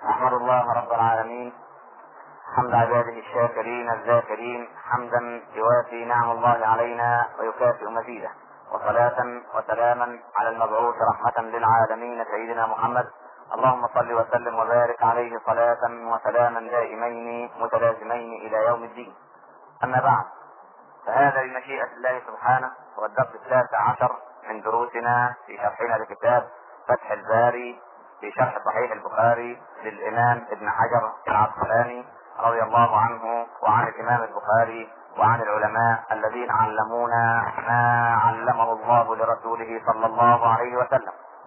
أحمد الله رب العالمين حمد عباده الشاكرين الذاكرين حمدا يوافي نعم الله علينا ويكافئ مزيده وصلاة وسلاما على المبعوث رحمة للعالمين سيدنا محمد اللهم صل وسلم وبارك عليه صلاة وسلاما دائمين متلازمين إلى يوم الدين أما بعد فهذا بمشيئة الله سبحانه هو الدرس التاسع عشر من دروسنا في شرحنا لكتاب فتح الباري في شرح صحيح البخاري للإمام ابن حجر العسقلاني رضي الله عنه وعن الإمام البخاري وعن العلماء الذين علمونا ما علمه الله لرسوله صلى الله عليه وسلم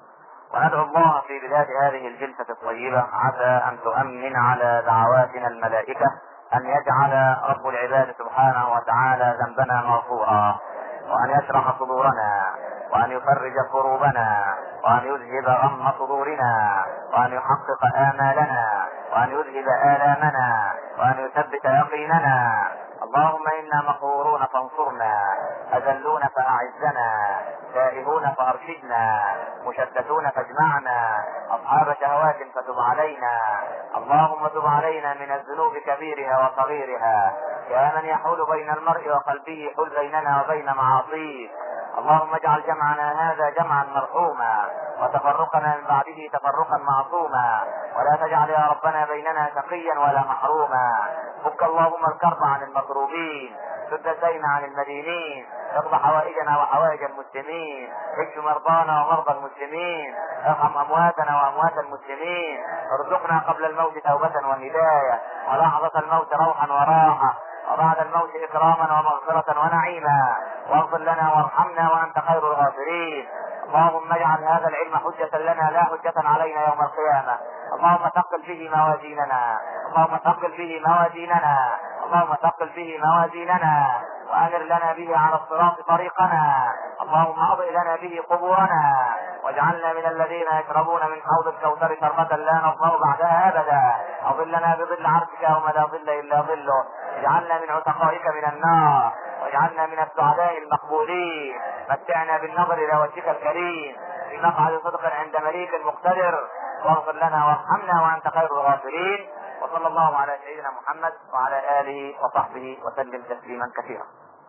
وندعو الله في بداية هذه الجلسة الطيبة عسى أن تؤمن على دعواتنا الملائكة أن يجعل رب العباد سبحانه وتعالى ذنبنا مغفورا وأن يشرح صدورنا وأن يفرج كروبنا وأن يذهب غم صدورنا وأن يحقق آمالنا وأن يذهب آلامنا وأن يثبت يقيننا اللهم إنا مقهورون فانصرنا أذلون فأعزنا تائهون فأرشدنا مشتتون فاجمعنا أصحاب شهوات فتب علينا اللهم تب علينا من الذنوب كبيرها وصغيرها يا من يحول بين المرء وقلبه حل بيننا وبين معاصيك اللهم اجعل جمعنا هذا جمعا مرحوما وتفرقنا من بعده تفرقا معصوما ولا تجعل يا ربنا بيننا شقيا ولا محروما فك اللهم الكرب عن المكروبين سد الدين عن المدينين اقض حوائجنا وحوائج المسلمين اشف مرضانا ومرضى المسلمين ارحم امواتنا واموات المسلمين ارزقنا قبل الموت توبة وهداية ولحظة الموت روحا وراحة وبعد الموت اكراما ومغفرة ونعيما واغفر لنا وارحمنا وانت خير الغافرين اللهم اجعل هذا العلم حجة لنا لا حجة علينا يوم القيامة اللهم ثقل به موازيننا اللهم ثقل به موازيننا اللهم ثقل به موازيننا وانر لنا به على الصراط طريقنا اللهم اضئ لنا به قبورنا واجعلنا من الذين يشربون من حوض الكوثر شربة لا نظمأ بعدها ابدا اظلنا بظل عرشك يوم لا ظل الا ظله اجعلنا من عتقائك من النار واجعلنا من السعداء المقبولين متعنا بالنظر الى وجهك الكريم في مقعد صدق عند مليك مقتدر واغفر لنا وارحمنا وانت خير الغافرين وصلى الله على سيدنا محمد وعلى اله وصحبه وسلم تسليما كثيرا.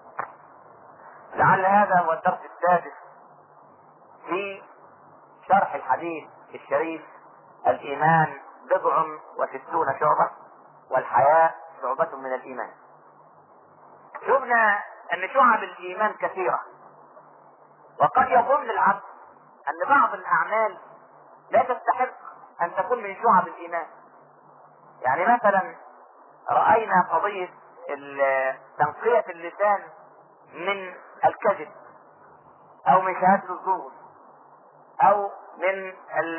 لعل هذا هو الدرس السادس في شرح الحديث الشريف الايمان بضع وستون شعبه والحياء شعبة من الايمان. شفنا ان شعب الايمان كثيرة وقد يظن العبد ان بعض الاعمال لا تستحق ان تكون من شعب الايمان يعني مثلا رأينا قضية تنقية اللسان من الكذب او من شهادة الزور او من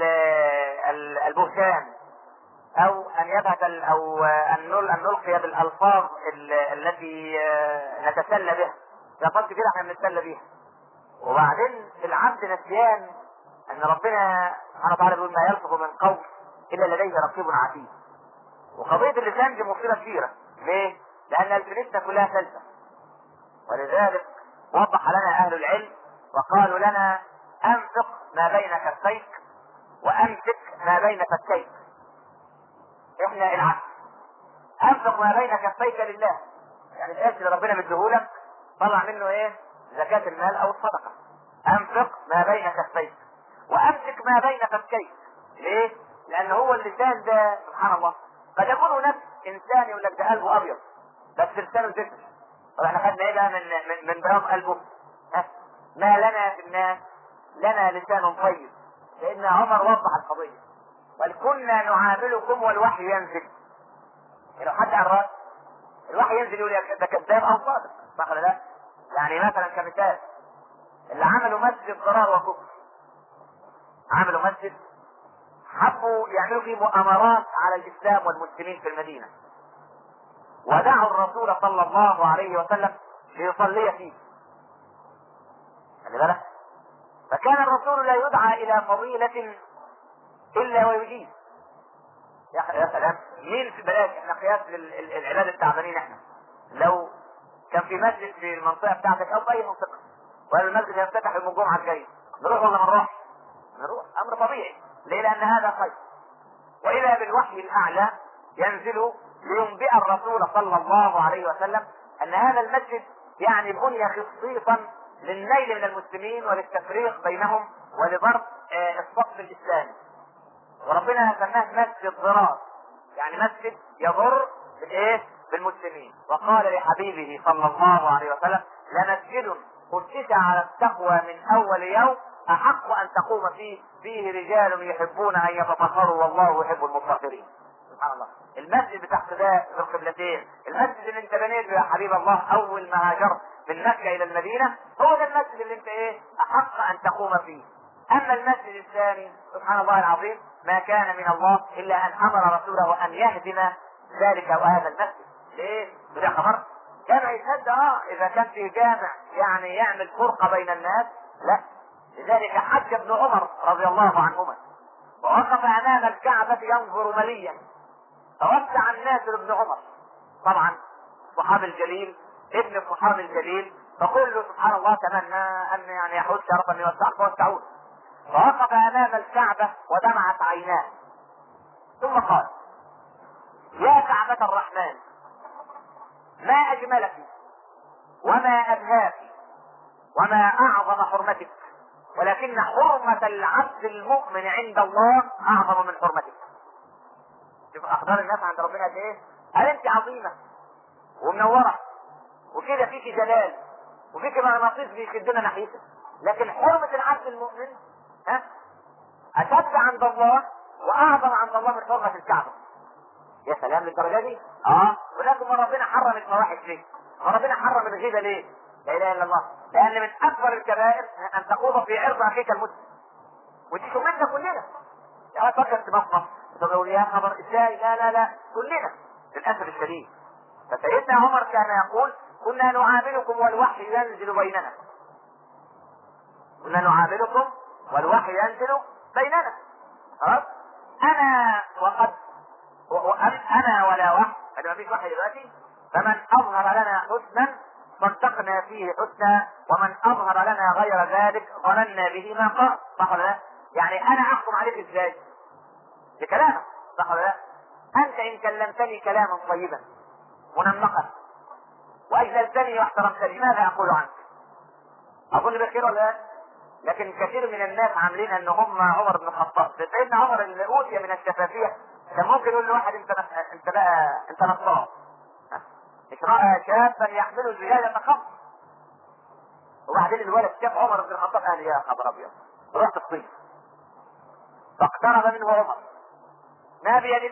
البهتان او ان يبهت او ان نلقي بالالفاظ التي نتسلى بها الالفاظ كتير احنا بنتسلى بيها وبعدين العبد نسيان ان ربنا سبحانه وتعالى بيقول ما يلفظ من قول الا لديه رقيب عتيد وقضيه اللسان دي مصيبه كبيره ليه؟ لان الفلسفه كلها فلسفه ولذلك وضح لنا اهل العلم وقالوا لنا انفق ما بين كفيك وامسك ما بين فكيك احنا العكس انفق ما بين كفيك لله يعني القرش اللي ربنا مديهولك طلع منه ايه زكاة المال او الصدقة انفق ما بين كفيك وامسك ما بين فكيك ليه لان هو اللسان ده سبحان الله قد يكون هناك انسان يقول لك ده قلبه ابيض بس لسانه زفر طب احنا خدنا ايه بقى من من, من بياض قلبه ها ما لنا في الناس لنا لسان طيب لان عمر وضح القضيه بل كنا نعاملكم والوحي ينزل لو حد على الراس الوحي ينزل يقول ده كذاب او صادق صح ولا لا؟ يعني مثلا كمثال اللي عملوا مسجد ضرار وكفر عملوا مسجد حبوا يعملوا فيه مؤامرات على الاسلام والمسلمين في المدينه ودعوا الرسول صلى الله عليه وسلم ليصلي فيه خلي بالك فكان الرسول لا يدعى الى فضيله الا ويجيب يا سلام مين في بلاش احنا قياس للعباد التعبانين احنا لو كان في مسجد في المنطقه بتاعتك او في اي منطقه ولا المسجد يفتتح يوم الجمعه الجاي نروح ولا ما نروحش؟ نروح امر طبيعي ليه؟ لان هذا خير واذا بالوحي الاعلى ينزل لينبئ الرسول صلى الله عليه وسلم ان هذا المسجد يعني بني خصيصا للنيل من المسلمين وللتفريق بينهم ولضرب آه، الصف الاسلامي وربنا سماه مسجد ضرار يعني مسجد يضر بالايه بالمسلمين وقال لحبيبه صلى الله عليه وسلم لمسجد أسس على التقوى من أول يوم أحق أن تقوم فيه فيه رجال يحبون أن يتطهروا والله يحب المطهرين سبحان الله المسجد بتاع ده في القبلتين المسجد اللي انت بنيته يا حبيب الله اول ما هاجرت من مكه الى المدينه هو ده المسجد اللي انت ايه احق ان تقوم فيه اما المسجد الثاني سبحان الله العظيم ما كان من الله الا ان امر رسوله ان يهدم ذلك او هذا المسجد ليه؟ وده خبر كان يشهد اه اذا كان في جامع يعني يعمل فرقه بين الناس لا لذلك حج ابن عمر رضي الله عنهما ووقف امام الكعبه ينظر مليا فوسع الناس لابن عمر طبعا الصحابي الجليل ابن الصحابي الجليل فكل سبحان الله تمنى ان يعني يحوز شرفا يوسعه فوسعوه فوقف امام الكعبه ودمعت عيناه ثم قال يا كعبة الرحمن ما أجملك وما أبهاك وما أعظم حرمتك ولكن حرمة العبد المؤمن عند الله أعظم من حرمتك شوف أخبار الناس عند ربنا قد إيه؟ هل أنت عظيمة ومنورة وكده فيك جلال وفيك مغناطيس بيشدنا ناحيتك لكن حرمة العبد المؤمن ها أشد عند الله وأعظم عند الله من حرمة الكعبة يا سلام للدرجة دي اه ولكن ما ربنا حرم الفواحش ليه؟ ما ربنا حرم الغيبة ليه؟ لا اله الا الله لان من اكبر الكبائر ان تقوم في عرض اخيك المسلم ودي شغلتنا كلنا يا فكر تبصمص تقول يا خبر ازاي لا لا لا كلنا للاسف الشديد فسيدنا عمر كان يقول كنا نعاملكم والوحي ينزل بيننا كنا نعاملكم والوحي ينزل بيننا خلاص انا وقد انا ولا وحي هذا ما فيش وحي دلوقتي فمن اظهر لنا حسنا صدقنا فيه حسنا ومن اظهر لنا غير ذلك ظننا به ما قال صح ولا لا؟ يعني انا احكم عليك ازاي؟ بكلامك صح ولا لا؟ انت ان كلمتني كلاما طيبا منمقا واجللتني واحترمتني ماذا اقول عنك؟ اظن بخير ولا لا؟ لكن كثير من الناس عاملين ان هم عمر بن الخطاب سيدنا عمر اللي اوتي من الشفافيه كان ممكن يقول لواحد انت انت بقى انت نصاب مش راى شابا يحمل زجاجة خمر وبعدين الولد شاف عمر بن الخطاب قال يا خبر ابيض رحت الصيف فاقترب منه عمر ما بيدك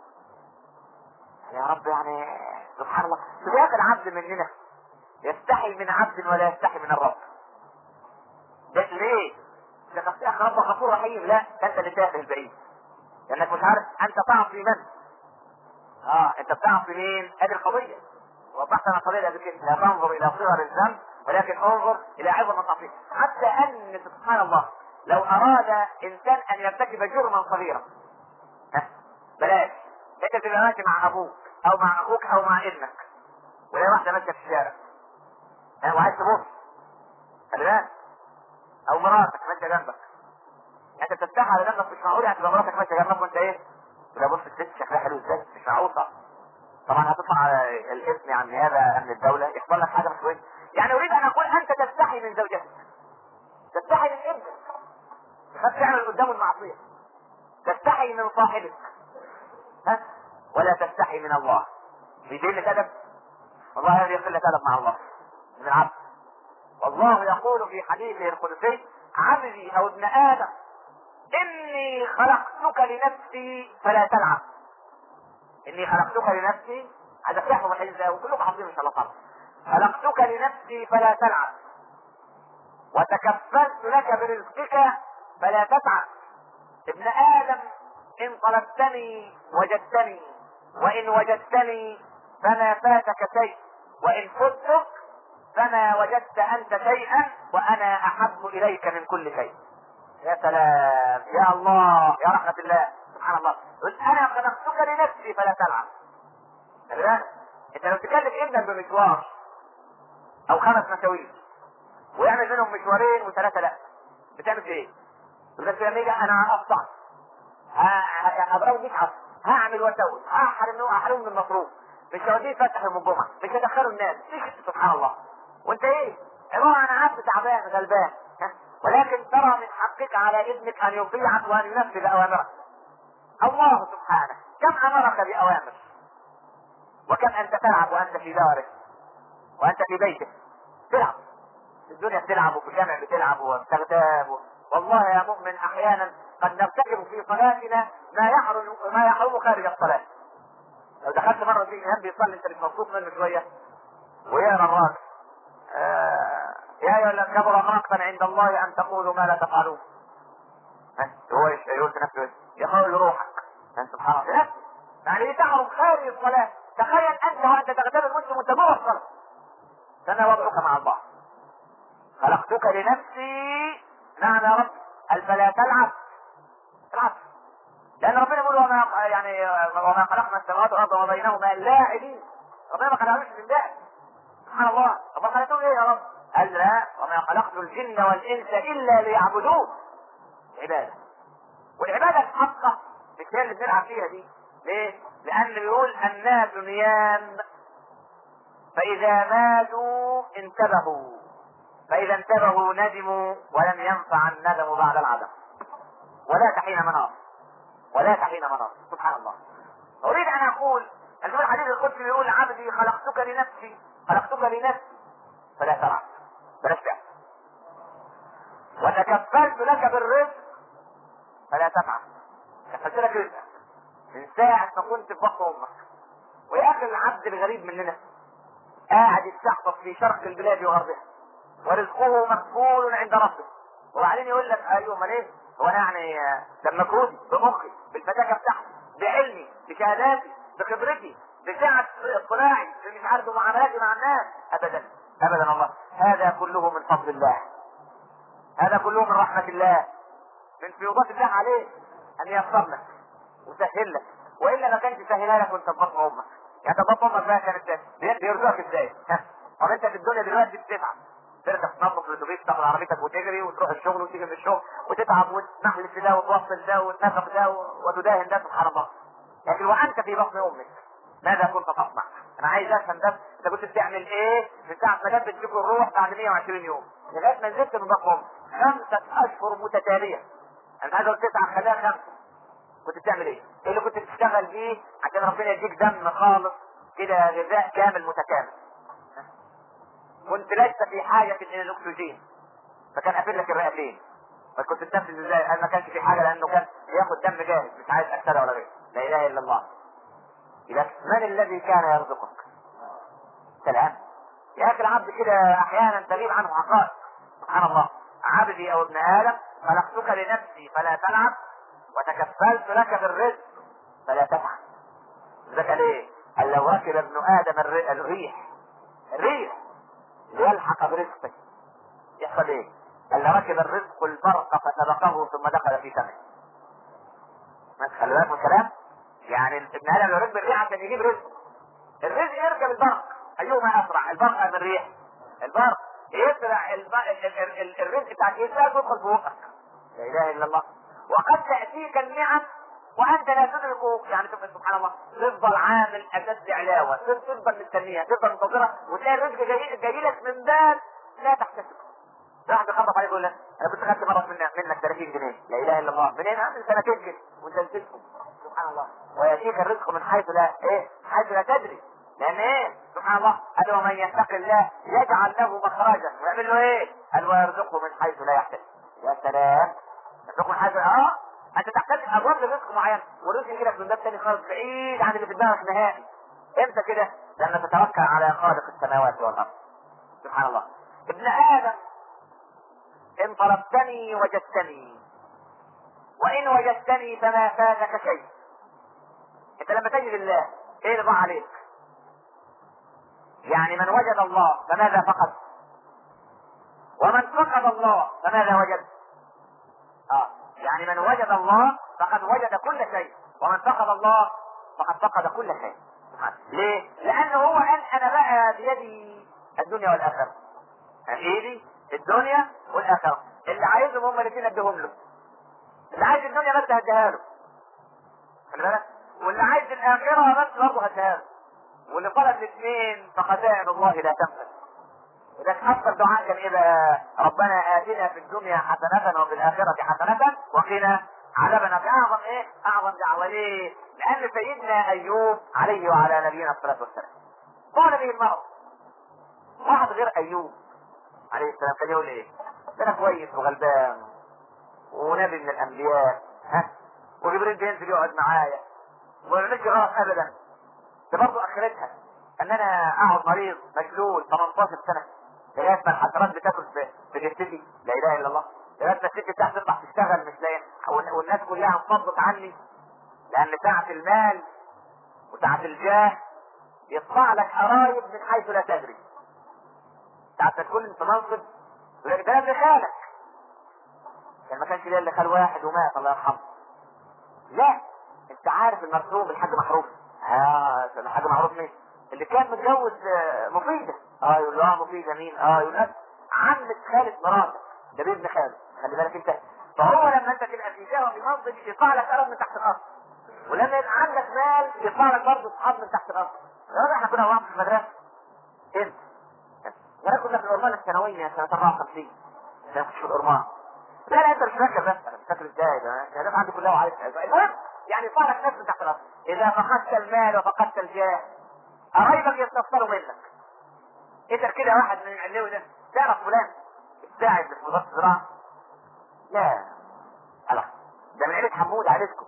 يا رب يعني سبحان الله شوف يا اخي العبد مننا يستحي من عبد ولا يستحي من الرب ده ليه؟ ده يا اخي رب غفور رحيم لا ده انت اللي تافه البعيد لانك مش عارف انت تعصي من اه انت بتعصي مين ادي القضيه وضحت انا القضيه قبل كده لا تنظر الى صغر الذنب ولكن انظر الى عظم التعصيب حتى ان سبحان الله لو اراد انسان ان يرتكب جرما صغيرا ها بلاش انت تبقى ماشي مع ابوك او مع اخوك او مع ابنك ولا واحده ماشيه في الشارع ها وعايز تبص خلي بالك او مراتك ماشيه جنبك انت بتفتح على جنبك مش معقول يعني تبقى مراتك ماشيه جنبك وانت ايه؟ تبقى بص الست شكلها حلو ازاي؟ مش معقول طبعا طبعا هتطلع على الاسم عن نيابه امن الدوله يحصل لك حاجه مش كويسه يعني اريد ان اقول انت تستحي من زوجتك تستحي من ابنك تخاف تعمل قدامه المعصيه تستحي من صاحبك ها ولا تستحي من الله في دين ادب والله هذه قله ادب مع الله من العبد والله يقول في حديثه القدسي عبدي او ابن ادم اني خلقتك لنفسي فلا تلعب اني خلقتك لنفسي هذا تحفظ الحديث ده وكلكم حافظين ان شاء الله طبعا خلقتك لنفسي فلا تلعب وتكفلت لك برزقك فلا تتعب ابن ادم ان طلبتني وجدتني وان وجدتني فما فاتك شيء وان فتك فما وجدت انت شيئا وانا احب اليك من كل شيء يا سلام يا الله يا رحمة الله سبحان الله انا خلقتك لنفسي فلا تلعب خلي بالك انت لو تكلف ابنك بمشوار او خمس مشاوير ويعمل منهم مشوارين وثلاثة لا بتعمل في ايه؟ يقول لك لما يجي انا اقطع اضربه 100 عصر هعمل واسوي هحرم هحرمه من المصروف مش هوديه فتح يوم الجمعه مش هدخله الناس مش سبحان الله وانت ايه؟ عباره عن عبد تعبان غلبان ها؟ ولكن ترى من حقك على ابنك ان يطيعك وان ينفذ اوامرك الله سبحانه كم امرك باوامر وكم انت تلعب وانت في دارك وانت في بيتك تلعب في الدنيا بتلعب وفي الجامع بتلعب وبتغتاب و... والله يا مؤمن احيانا قد نرتكب في صلاتنا ما يحرم ما يحرم خارج الصلاه لو دخلت مره في امام بيصلي انت مش مبسوط منه شويه ويقرا الراجل آه يا ايها الذين كبر مقتا عند الله ان تقولوا ما لا تفعلون ها، هو ايش يقول في نفسه ايش؟ يقول روحك ها، سبحان الله نفسه يعني تحرم خارج الصلاه تخيل انت وانت تغتاب المسلم وانت جوه الصلاه فما وضعك مع الله خلقتك لنفسي نعم يا رب قال فلا تلعب تلعب لان ربنا يقول وما يعني وما خلقنا السماوات والارض وما بينهما لاعبين ربنا ما خلقناش من ده سبحان الله طب خلقتهم ايه يا رب؟ قال لا وما خلقت الجن والانس الا ليعبدون عباده والعباده الحقه مش هي اللي بنلعب فيها دي ليه؟ لان بيقول الناس نيام فاذا ماتوا انتبهوا فاذا انتبهوا ندموا ولم ينفع الندم بعد العدم ولا تحين مناص ولا تحين مناص سبحان الله اريد ان اقول ان في الحديث القدسي بيقول عبدي خلقتك لنفسي خلقتك لنفسي فلا تلعب بلاش تعب وتكفلت لك بالرزق فلا تفعل كفلت لك رزقك من ساعة ما كنت في بطن امك ويا اخي العبد الغريب مننا قاعد يستحفظ في شرق البلاد وغربها ورزقه مقبول عند ربه وبعدين يقول لك ايوه امال ايه؟ هو انا يعني آه، ده مجهودي بمخي بالفتاكه بتاعتي بعلمي بشهاداتي بخبرتي بسعه اطلاعي مش عارف معاملاتي مع الناس ابدا ابدا والله هذا كله من فضل الله هذا كله من رحمه الله من فيوضات الله عليك ان ييسر لك وسهل لك والا ما كانش سهلها لك وانت في بطن امك يعني انت بطن امك بقى كانت بي- بيرزقك ازاي؟ ها؟ طب انت في الدنيا دلوقتي بتتعب تركب تنظف الاتوبيس تاخد عربيتك وتجري وتروح الشغل وتيجي من الشغل وتتعب وتنحل في ده وتوصل ده وتنفق ده وتداهن ده سبحان الله لكن وانت في بطن امك ماذا كنت تصنع؟ انا عايز افهم ده انت كنت بتعمل ايه من ساعه ما جت تجيب الروح بعد 120 يوم لغايه ما نزلت من بطن امك خمسه اشهر متتاليه انا عايز اقول تسعه خليها خمسه كنت بتعمل ايه؟ ايه اللي كنت بتشتغل بيه عشان ربنا يديك دم خالص كده غذاء كامل متكامل كنت لست في حاجة إلى الأكسجين فكان قافل لك الرئتين فكنت تنفذ ازاي؟ قال ما كانش في حاجة لأنه كان بياخد دم جاهز مش عايز أكثر ولا غير لا إله إلا الله إذا من الذي كان يرزقك؟ سلام يا أخي العبد كده أحيانا تغيب عنه حقائق سبحان الله عبدي أو ابن آدم خلقتك لنفسي فلا تلعب وتكفلت لك بالرزق فلا تفعل ذاك ليه؟ قال لو ركب ابن آدم الر- الريح الريح ليلحق برزقه يحصل ايه؟ قال لو ركب الرزق البرق فسبقه ثم دخل في سمه ما خلي بالك من الكلام يعني ابن ادم لو ركب الريح عشان يجيب رزقه الرزق يركب البرق ايهما اسرع البرق ام الريح؟ البرق يسرع الب... ال... ال... ال... ال... الرزق بتاعك يسرع تدخل في بقك لا اله الا الله وقد تاتيك النعم وانت لا تدرك يعني تبقى سبحان الله تفضل عامل اشد علاوه تفضل مستنيها تفضل منتظرها وتلاقي الرزق جاي, جاي لك من باب لا تحتسب واحد يخبط عليك يقول لك انا كنت خدت مره منك منك 30 جنيه لا اله الا الله منين من سنتين كده وانت نسيتهم سبحان الله وياتيك الرزق من حيث لا ايه حيث لا تدري لان ايه سبحان الله قال ومن يتق الله يجعل له مخرجا ويعمل له ايه قال ويرزقه من حيث لا يحتسب يا سلام يرزقه من حيث اه انت تحتاج ابواب لرزق معين والرزق يجي لك من باب تاني خالص بعيد عن اللي في دماغك نهائي امتى كده لما تتوكل على خالق السماوات والارض سبحان الله ابن ادم ان طلبتني وجدتني وان وجدتني فما فاتك شيء انت لما تجد الله ايه اللي ضاع عليك يعني من وجد الله فماذا فقد ومن فقد الله فماذا وجد اه يعني من وجد الله فقد وجد كل شيء ومن فقد الله فقد فقد كل شيء سبحان. ليه؟ لأنه هو قال أنا بقى بيدي الدنيا والآخرة. في إيدي الدنيا والآخرة. اللي عايزهم هم الاثنين أديهم له. اللي عايز الدنيا بس هديها له. خلي بالك واللي عايز الاخره بس برضه هتهاب له. واللي طلب الاثنين فخزائن الله لا تنفذ لذلك اكثر دعاء كان ايه بقى؟ ربنا اتنا في الدنيا حسنة وفي الاخرة حسنة وقنا عذاب النار دي اعظم ايه؟ اعظم دعوة ليه؟ لان سيدنا ايوب عليه وعلى نبينا الصلاة والسلام قال به المرض واحد غير ايوب عليه السلام كان يقول ايه؟ ده انا كويس وغلبان ونبي من الانبياء ها وجبريل بينزل يقعد معايا وما نجي غلط ابدا ده برضه اخرتها ان انا اقعد مريض مجلول 18 سنه لغايه ما الحشرات بتاكل في في جثتي لا اله الا الله لغايه ما الست بتاعتي تطلع تشتغل مش لاقي وال- والناس كلها انفضت عني لان ساعه المال وساعه الجاه يطلع لك قرايب من حيث لا تدري ساعه ما تكون في منصب يقول لك ده ابن خالك كان ما كانش ليا الا خال واحد ومات الله يرحمه لا انت عارف المرسوم الحاج محروس اه الحاج معروف مين اللي كان متجوز آه، مفيدة اه يقول له اه مفيدة مين اه يقول له عمة خالد مراتك ده بابن خالد خلي بالك انت فهو لما انت تبقى في جهه في منصب يطلع لك قرض من تحت الارض ولما يبقى عندك مال يطلع لك برضه اصحاب من تحت الارض يا احنا كنا واقفين في المدرسه انت وانا كنا في الأرمان الثانوية سنة 54 عشان كنت في الأرمان لا لا انت مش فاكر بس انا مش فاكر ازاي ده الشهادات عندي كلها وعارف المهم يعني صار لك ناس من تحت الارض اذا فقدت المال وفقدت الجاه قرايبك يستفسروا منك انت كده واحد من العلوي ده تعرف فلان الساعد اللي في وزاره الزراعه لا لا ده من عيله حمود عائلتكم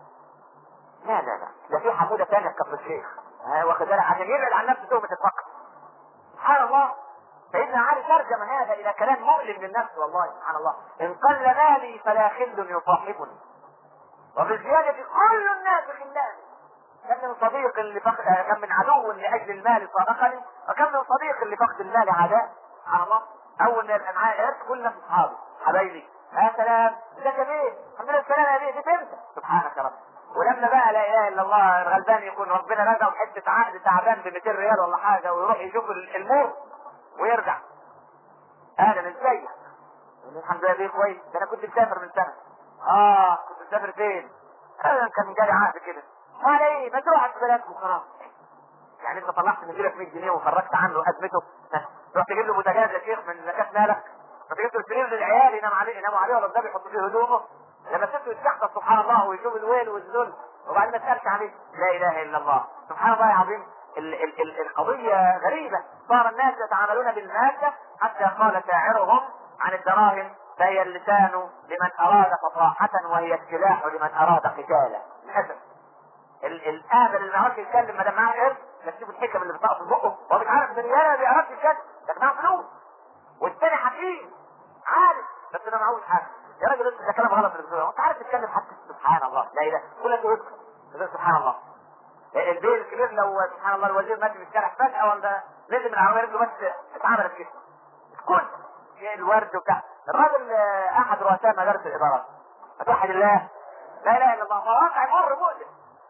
لا لا لا ده في حموده ثانيه في كفر الشيخ ها واخد بالك عشان يبعد عن نفسه تهمه الفقر سبحان الله سيدنا علي ترجم هذا الى كلام مؤلم للنفس والله سبحان الله ان قل مالي فلا خل يصاحبني وبالزيادة كل الناس خلاني كم من صديق اللي فق... آه، كم من عدو لاجل المال صادقني وكم من صديق لفقد المال عداء سبحان الله اول ما يبقى معايا قرش كل الناس اصحابي حبايبي يا سلام ازيك يا بيه الحمد لله السلام يا بيه جيت امتى سبحانك يا رب ولما بقى لا اله الا الله الغلبان يكون ربنا رزقه حته عقد تعبان ب 200 ريال ولا حاجه ويروح يشوف الموت ويرجع اهلا ازيك يقول لي الحمد لله بيه كويس ده انا كنت مسافر من سنه اه كنت مسافر فين؟ ابدا كان جالي عقد كده امال ايه ما تروح في بلدك وخلاص يعني انت طلعت من جيبك 100 جنيه وخرجت عنه ازمته تروح تجيب له بوتاجاز يا شيخ من زكاه مالك رحت جبت له سرير للعيال ينام عليه يناموا عليه ولا الباب يحط فيه هدومه لما سبته يستحضر سبحان الله ويشوف الويل والذل وبعدين ما تسالش عليه لا اله الا الله سبحان الله العظيم ال ال ال القضية غريبة صار الناس يتعاملون بالمادة حتى قال شاعرهم عن الدراهم فهي اللسان لمن أراد فصاحة وهي السلاح لمن أراد قتالا للأسف ال- الآمر اللي ما يعرفش يتكلم ما دام معاه قرش بس شوف الحكم اللي بتطلع في بقه هو مش عارف من ما بيعرفش يتكلم لكن معاه فلوس والتاني حكيم عارف بس ما معهوش حاجة يا راجل انت ده كلام غلط اللي بتقوله انت عارف تتكلم حتى سبحان الله لا اله كل ده يذكر تقول سبحان الله البيل الكبير لو سبحان الله الوزير ماشي في الشارع فجأة ولا نزل من العربية رجله بس اتعملت كده كل الورد وبتاع الراجل آه، احد رؤساء مدارس الادارات اتوحد الله لا اله الا الله مواقع مر مؤلم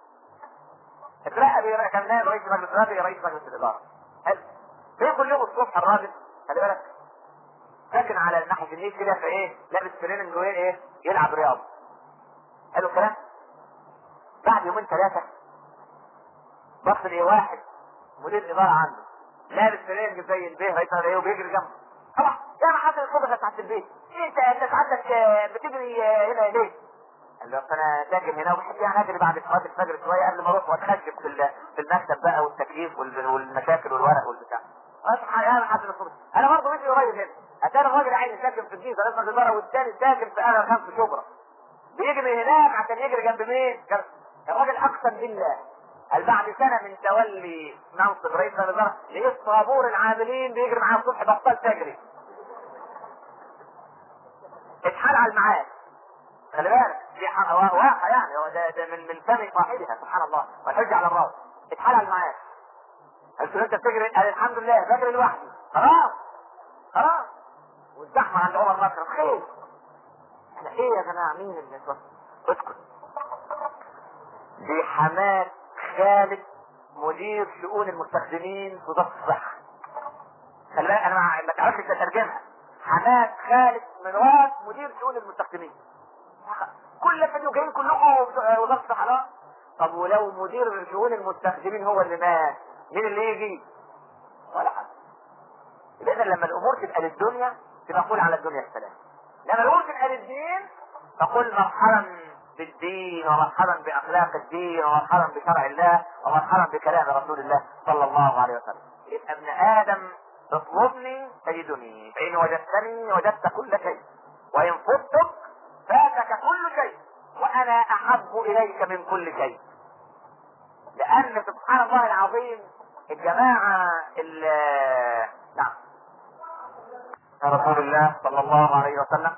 اترقى بي- كان نائب رئيس مجلس الاداره رئيس مجلس الاداره حلو في كل يوم الصبح الراجل خلي بالك ساكن على ناحيه النيل كده في ايه لابس تريننج وايه ايه يلعب رياضه حلو الكلام بعد يومين ثلاثه بص لي واحد مدير اداره عنده لابس تريننج زي البيه رئيس ايه وبيجري جنبه خلاص يا ما حصل الصبح بتاعت البيت انت انت سعادتك آه، بتجري آه، هنا ليه؟ قال له أصل انا ساكن هنا وبحب يعني اجري بعد صلاه الفجر شويه قبل ما اروح واتخشب في ال- في المكتب بقى والتكييف وال- والمشاكل والورق والبتاع اصحى يا حد الصبح انا برضه مش قريب هنا اتاري الراجل عايز ساكن في الجيزه رئيس الاداره والثاني ساكن في انا خمس شبرا بيجري هناك عشان يجري جنب مين؟ جنب- الراجل اقسم بالله قال بعد سنه من تولي منصب رئيس الاداره لقيت طابور العاملين بيجري معاه الصبح بطل تجري اتحال على المعاد خلي بالك دي ح- وا- واقع يعني هو ده, ده من من فم صاحبها سبحان الله والحج على الراس اتحال على المعاد قلت له انت بتجري قال الحمد لله بجري لوحدي خلاص خلاص والزحمه عند عمر مكرم خير احنا ايه يا جماعه مين اللي اسكت اسكت دي حماد خالد مدير شؤون المستخدمين في وزاره الصحه خلي بالك انا ما ما تعرفش تترجمها حماد خالد منواس مدير شؤون المستخدمين كل الفيديو جايين كلكم بتوع وزاره الصحه طب ولو مدير من شؤون المستخدمين هو اللي مات مين اللي يجي؟ ولا حد اذا لما الامور تبقى للدنيا تبقى قول على الدنيا السلام لما الامور تبقى للدين فقل مرحبا بالدين ومرحبا باخلاق الدين ومرحبا بشرع الله ومرحبا بكلام رسول الله صلى الله عليه وسلم يبقى ابن ادم اطلبني تجدني فان وجدتني وجدت كل شيء وان فتك فاتك كل شيء وانا احب اليك من كل شيء لان سبحان الله العظيم الجماعه ال- نعم رسول الله صلى الله عليه وسلم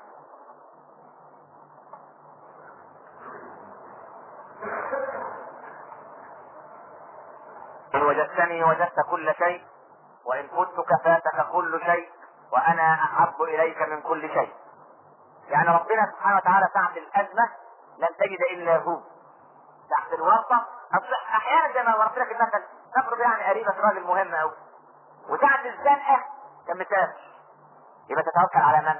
إن وجدتني وجدت كل شيء وإن فتك فاتك كل شيء وأنا أحب إليك من كل شيء يعني ربنا سبحانه وتعالى ساعة الأزمة لن تجد إلا هو تحت الورطة أصل أحيانا زي ما ضربت لك المثل نفرض يعني قريبة راجل مهم أوي وساعة الزنقة كان مسافر يبقى تتوكل على من؟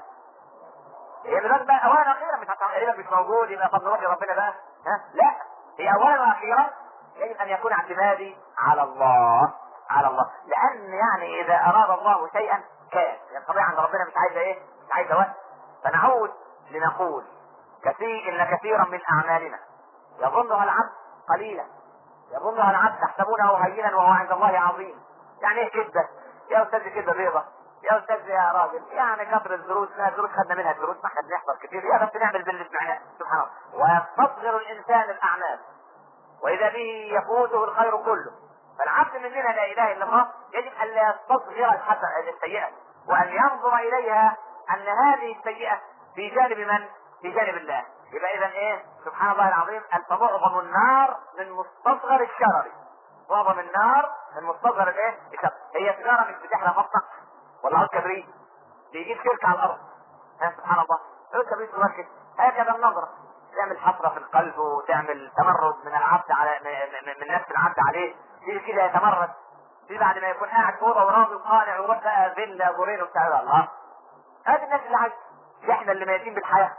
هي دلوقتي بقى اولا واخيرا مش تقريبا مش موجود يبقى طب نروح لربنا بقى ها لا هي اولا واخيرا يجب ان يكون اعتمادي على الله على الله لان يعني اذا اراد الله شيئا كان يعني طبيعي عند ربنا مش عايزه ايه مش عايزه وقت فنعود لنقول كثير ان كثيرا من اعمالنا يظنها العبد قليلا يظنها العبد تحسبونه هينا وهو عند الله عظيم يعني ايه كده يا استاذ كده بيضه يا استاذ يا راجل يعني كثر الدروس لا الدروس خدنا منها الدروس ما احنا بنحضر كتير يا رب نعمل باللي سمعناه سبحان الله ويستصغر الانسان الاعمال واذا به يفوته الخير كله فالعبد مننا لا اله الا الله يجب ان لا يستصغر الحسنه السيئه وان ينظر اليها ان هذه السيئه في جانب من؟ في جانب الله يبقى اذا ايه؟ سبحان الله العظيم ان معظم النار من مستصغر الشرر معظم النار من مستصغر الايه؟ الشرر هي سيجاره مش بتحرق مقطع ولا عود كبريت بيجيب شركة على الأرض ها سبحان الله عود كبريت صغير كده هكذا النظرة تعمل حسرة في القلب وتعمل تمرد من العبد على من- من, من نفس العبد عليه تيجي كده يتمرد في بعد ما يكون قاعد في اوضه وراضي وقانع ويروح بقى فيلا دورين وبتاع الله هذه الناس اللي عايز احنا اللي ميتين بالحياه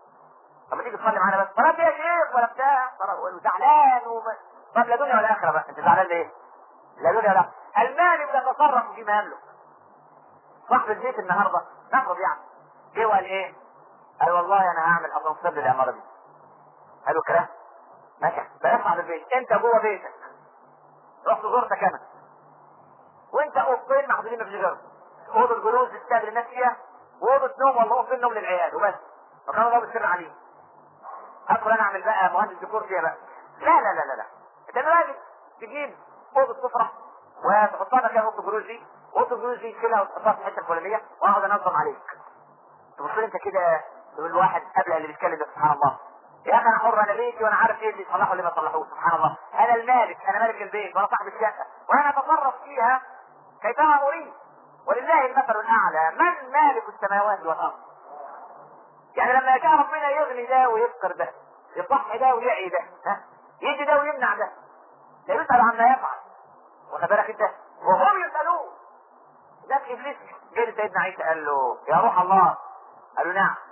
طب ما تيجي تصلي معانا بس ولا فيها شيخ ولا بتاع وزعلان وب... طب لا دنيا ولا اخره بقى انت زعلان ليه؟ لا دنيا ولا المالك يتصرف فيما يملك صاحب البيت النهارده نفرض يعني جه وقال ايه؟ قال والله انا هعمل اسانسير للعماره دي. قالوا كلام ماشي بلاش صاحب البيت انت جوه بيتك رحت زرتك انا وانت اوضتين محدودين مفيش غيرهم اوضه جلوس تستقبل الناس فيها واوضه نوم ولا اوضه نوم للعيال وبس وكان الله بالسر عليه ادخل انا اعمل بقى مهندس ديكور فيها بقى لا لا لا لا لا انت دلوقتي تجيب اوضه سفره وتحطها مكان اوضه الجلوس دي اوضه الجلوس دي تشيلها وتحطها في الحته الفلانيه واقعد انظم عليك تبص لي انت كده تقول واحد قبل اللي بيتكلم ده سبحان الله يا اخي انا حر انا بيتي وانا عارف ايه اللي يصلحه واللي ما يصلحوش سبحان الله انا المالك انا مالك البيت وانا صاحب الشقه وانا اتصرف فيها كيفما اريد ولله المثل الاعلى من مالك السماوات والارض يعني لما يجي ربنا يغني ده ويفقر ده يصح ده ويعي ده ها يجي ده ويمنع ده لا يسأل عما يفعل واخد بالك انت وهم يسألون ذاك ابليس جه لسيدنا عيسى قال له يا روح الله قال له نعم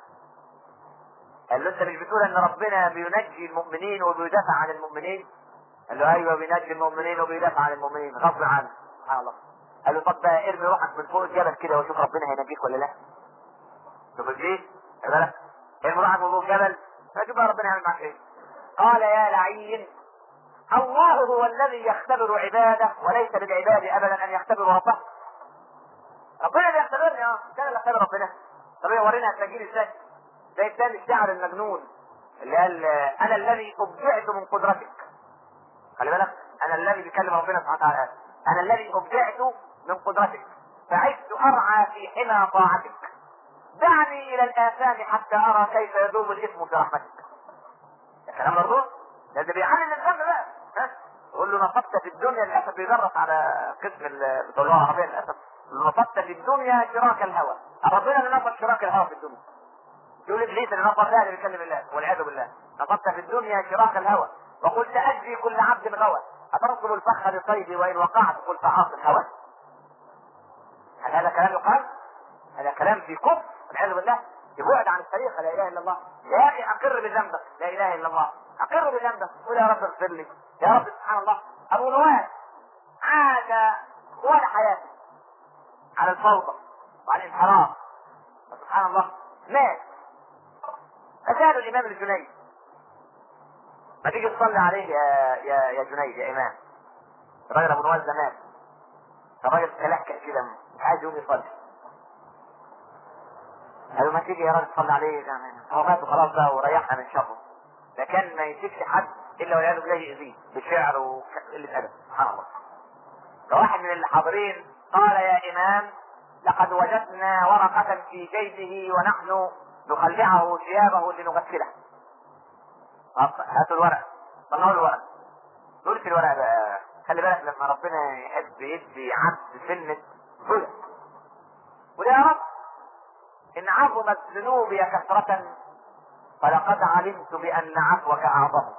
قال له انت مش بتقول ان ربنا بينجي المؤمنين وبيدافع عن المؤمنين قال له ايوه بينجي المؤمنين وبيدافع عن المؤمنين غصب عنه سبحان الله قال له طب بقى ارمي روحك من فوق الجبل كده وشوف ربنا هينجيك ولا لا شوف ابليس خد بالك ارمي روحك من فوق الجبل فشوف بقى ربنا يعمل معاك ايه قال يا لعين الله هو الذي يختبر عباده وليس للعباد ابدا ان يختبروا ربهم ربنا اللي يختبرني اه مش انا اللي اختبر ربنا طب إيه ورينا هتنجيني ازاي زي الثاني الشاعر المجنون اللي قال آه، انا الذي ابدعت من قدرتك خلي بالك انا الذي بيكلم ربنا سبحانه وتعالى انا الذي ابدعت من قدرتك فعشت ارعى في حمى طاعتك دعني الى الاثام حتى ارى كيف يذوب الاثم في رحمتك ده كلام مرضوع ده اللي بيعلم الذنب بقى ها يقول له نصبت في الدنيا للاسف بيدرس على قسم ال- بتوع اللغه العربيه للاسف نصبت في الدنيا شراك الهوى ربنا اللي نصب شراك الهوى في الدنيا يقول ابليس اللي نصب ده اللي بيكلم الله والعياذ بالله نصبت في الدنيا شراك الهوى وقلت اجزي كل عبد غوى اترسل الفخ لصيدي وان وقعت قلت عاص الهوى هل هذا كلام يقال؟ هذا كلام في كفر والعياذ بالله يبعد عن الطريقه لا اله الا الله يا اخي اقر بذنبك لا اله الا الله اقر بالذنب قول يا رب اغفر لي يا رب سبحان الله ابو نواس عاد طوال حياته على الفوضى وعلى الانحراف سبحان الله مات فسألوا الامام الجنيد ما تيجي تصلي عليه يا يا يا جنيد يا امام الراجل ابو نواس ده مات الراجل تلكأ كده مش عايز يقوم يصلي قالوا ما تيجي يا راجل تصلي عليه يعني هو مات وخلاص بقى وريحنا من شره ده كان ما يمسكش حد الا والعياذ بالله يأذيه بشعر وقلة ادب سبحان الله فواحد من الحاضرين قال يا امام لقد وجدنا ورقة في جيبه ونحن نخلعه ثيابه لنغسله هاتوا الورق طلعوا الورق دول في الورق بقى خلي بالك لما ربنا يحب يدي عبد سنة هدى ويا رب إن عظمت ذنوبي كثرة فلقد علمت بأن عفوك أعظم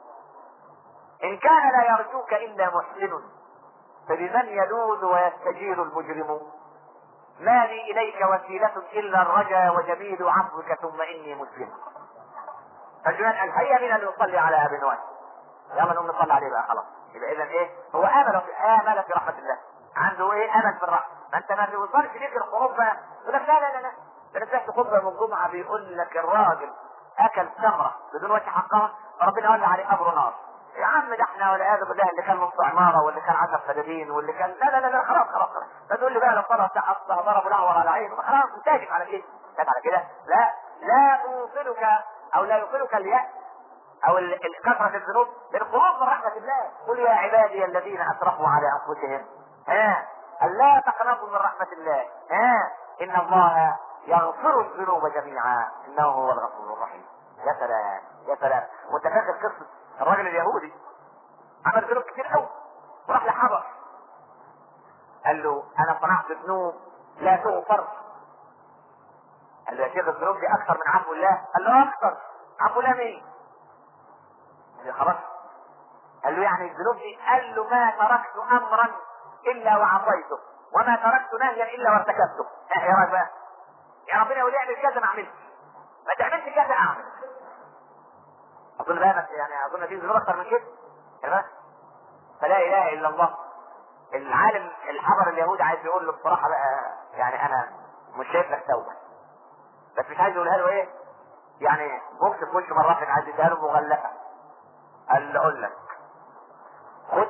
إن كان لا يرجوك إلا محسن فبمن يلوذ ويستجير المجرم ما لي إليك وسيلة إلا الرجا وجميل عفوك ثم إني مسلم فالجنان قال هيا بنا لنصلي على أبي نواس يلا نقوم نصلي عليه بقى خلاص يبقى إذا إيه هو آمل في آمل في رحمة الله عنده إيه أمل في الرحمة ما أنت ما توصلش ليك الخروج بقى يقول لك لا لا لا لا ده انا سمعت خطبه من الجمعه بيقول لك الراجل اكل ثمره بدون وجه حقها فربنا ولع عليه قبر نار يا عم ده احنا والعياذ بالله اللي كان نص عماره واللي كان 10 فدادين واللي كان لا لا لا, لا خلاص خلاص خلاص فتقول لي بقى لو طلع بتاع اصلا ضرب الاعور على عينه خلاص انتاجك على كده انتاج على كده لا لا توصلك او لا يوصلك اليأس او ال- ال- كثرة الذنوب للخروج من رحمة الله قل يا عبادي الذين اسرفوا على انفسهم ها ألا تقنطوا من رحمة الله ها إن الله يغفر الذنوب جميعا إنه هو الغفور الرحيم يا سلام يا سلام وانت فاكر قصة الراجل اليهودي عمل ذنوب كتير قوي وراح لحبر قال له أنا صنعت ذنوب لا تغفر قال له يا شيخ الذنوب دي أكثر من عفو الله قال له أكثر عفو الله مين؟ قال له خلاص قال له يعني الذنوب دي قال له ما تركت أمرا إلا وعصيته وما تركت نهيا إلا وارتكبته ها يا راجل بقى يا ربنا يقول اعمل كذا ما اعملش ما تعملش كذا اعمل اظن بقى يعني اظن في ذنوب اكتر من كده تمام فلا اله الا الله العالم الحضر اليهودي عايز يقول له بصراحه بقى يعني انا مش شايف لك توبه بس مش عايز يقولها له ايه يعني بوكس في وشه مره واحده عايز يديها له مغلقه قال له اقول لك خد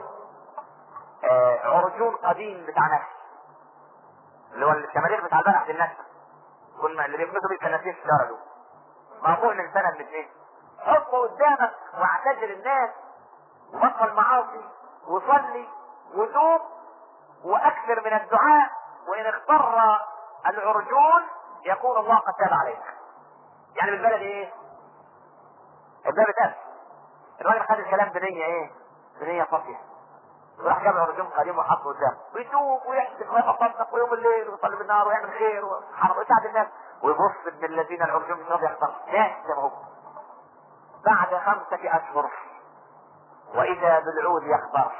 آه عرجون قديم بتاع نفس اللي هو الشماريخ بتاع البلح في النفس كنا اللي بيكنسوا بيه الكناسين في الشارع دول موضوع من سنه من اثنين حطه قدامك واعتذر الناس وبطل معاصي وصلي وتوب واكثر من الدعاء وان اختر العرجون يكون الله قد تاب عليك يعني بالبلد ايه الباب اتقفل الراجل خد الكلام بنية ايه بنية صافية وراح جاب عرجون قديم وحطه قدامه ويتوب ويحسب ويتصدق ويوم الليل ويصلي بالنهار ويعمل خير وسبحان الله ويساعد الناس ويبص ابن الذين العرجون مش راضي يختار ناس زي ما هو بعد خمسة أشهر وإذا بالعود يخبر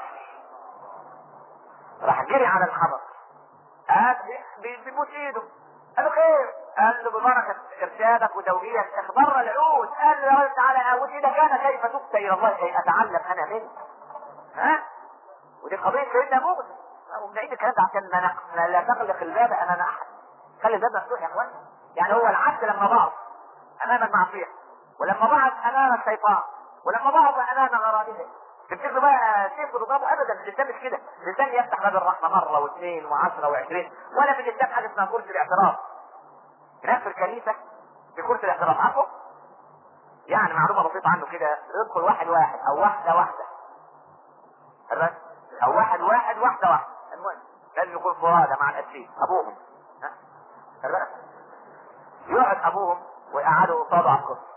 راح جري على الحضر قال بي- بيبوس ايده قال له خير قال له ببركة إرشادك وتوجيهك اخبر العود قال له يا رب تعالى أبوس إذا كان كيف تبت إلى الله كي أتعلم أنا منه ها ودي قضية سيدنا موسى وبنعيد الكلام ده عشان ما نق- لا تغلق الباب أمام أحد خلي الباب مفتوح يا اخوان يعني هو العبد لما ضعف أمام المعصية ولما ضعف أمام الشيطان ولما ضعف أمام غرائبه تفتكروا بقى سيف وتضربه ابدا الانسان مش كده الانسان يفتح باب الرحمه مره واثنين وعشره وعشرين ولا في الانسان حاجه اسمها كرسي الاعتراف هناك في الكنيسه في كرسي الاعتراف عارفه يعني معلومه بسيطه عنه كده يدخل واحد واحد او واحده واحده الرجل او واحد واحد واحده واحده المهم لازم يكون فرادى مع الاسيس ابوهم ها الرجل يقعد ابوهم ويقعدوا قصاده على الكرسي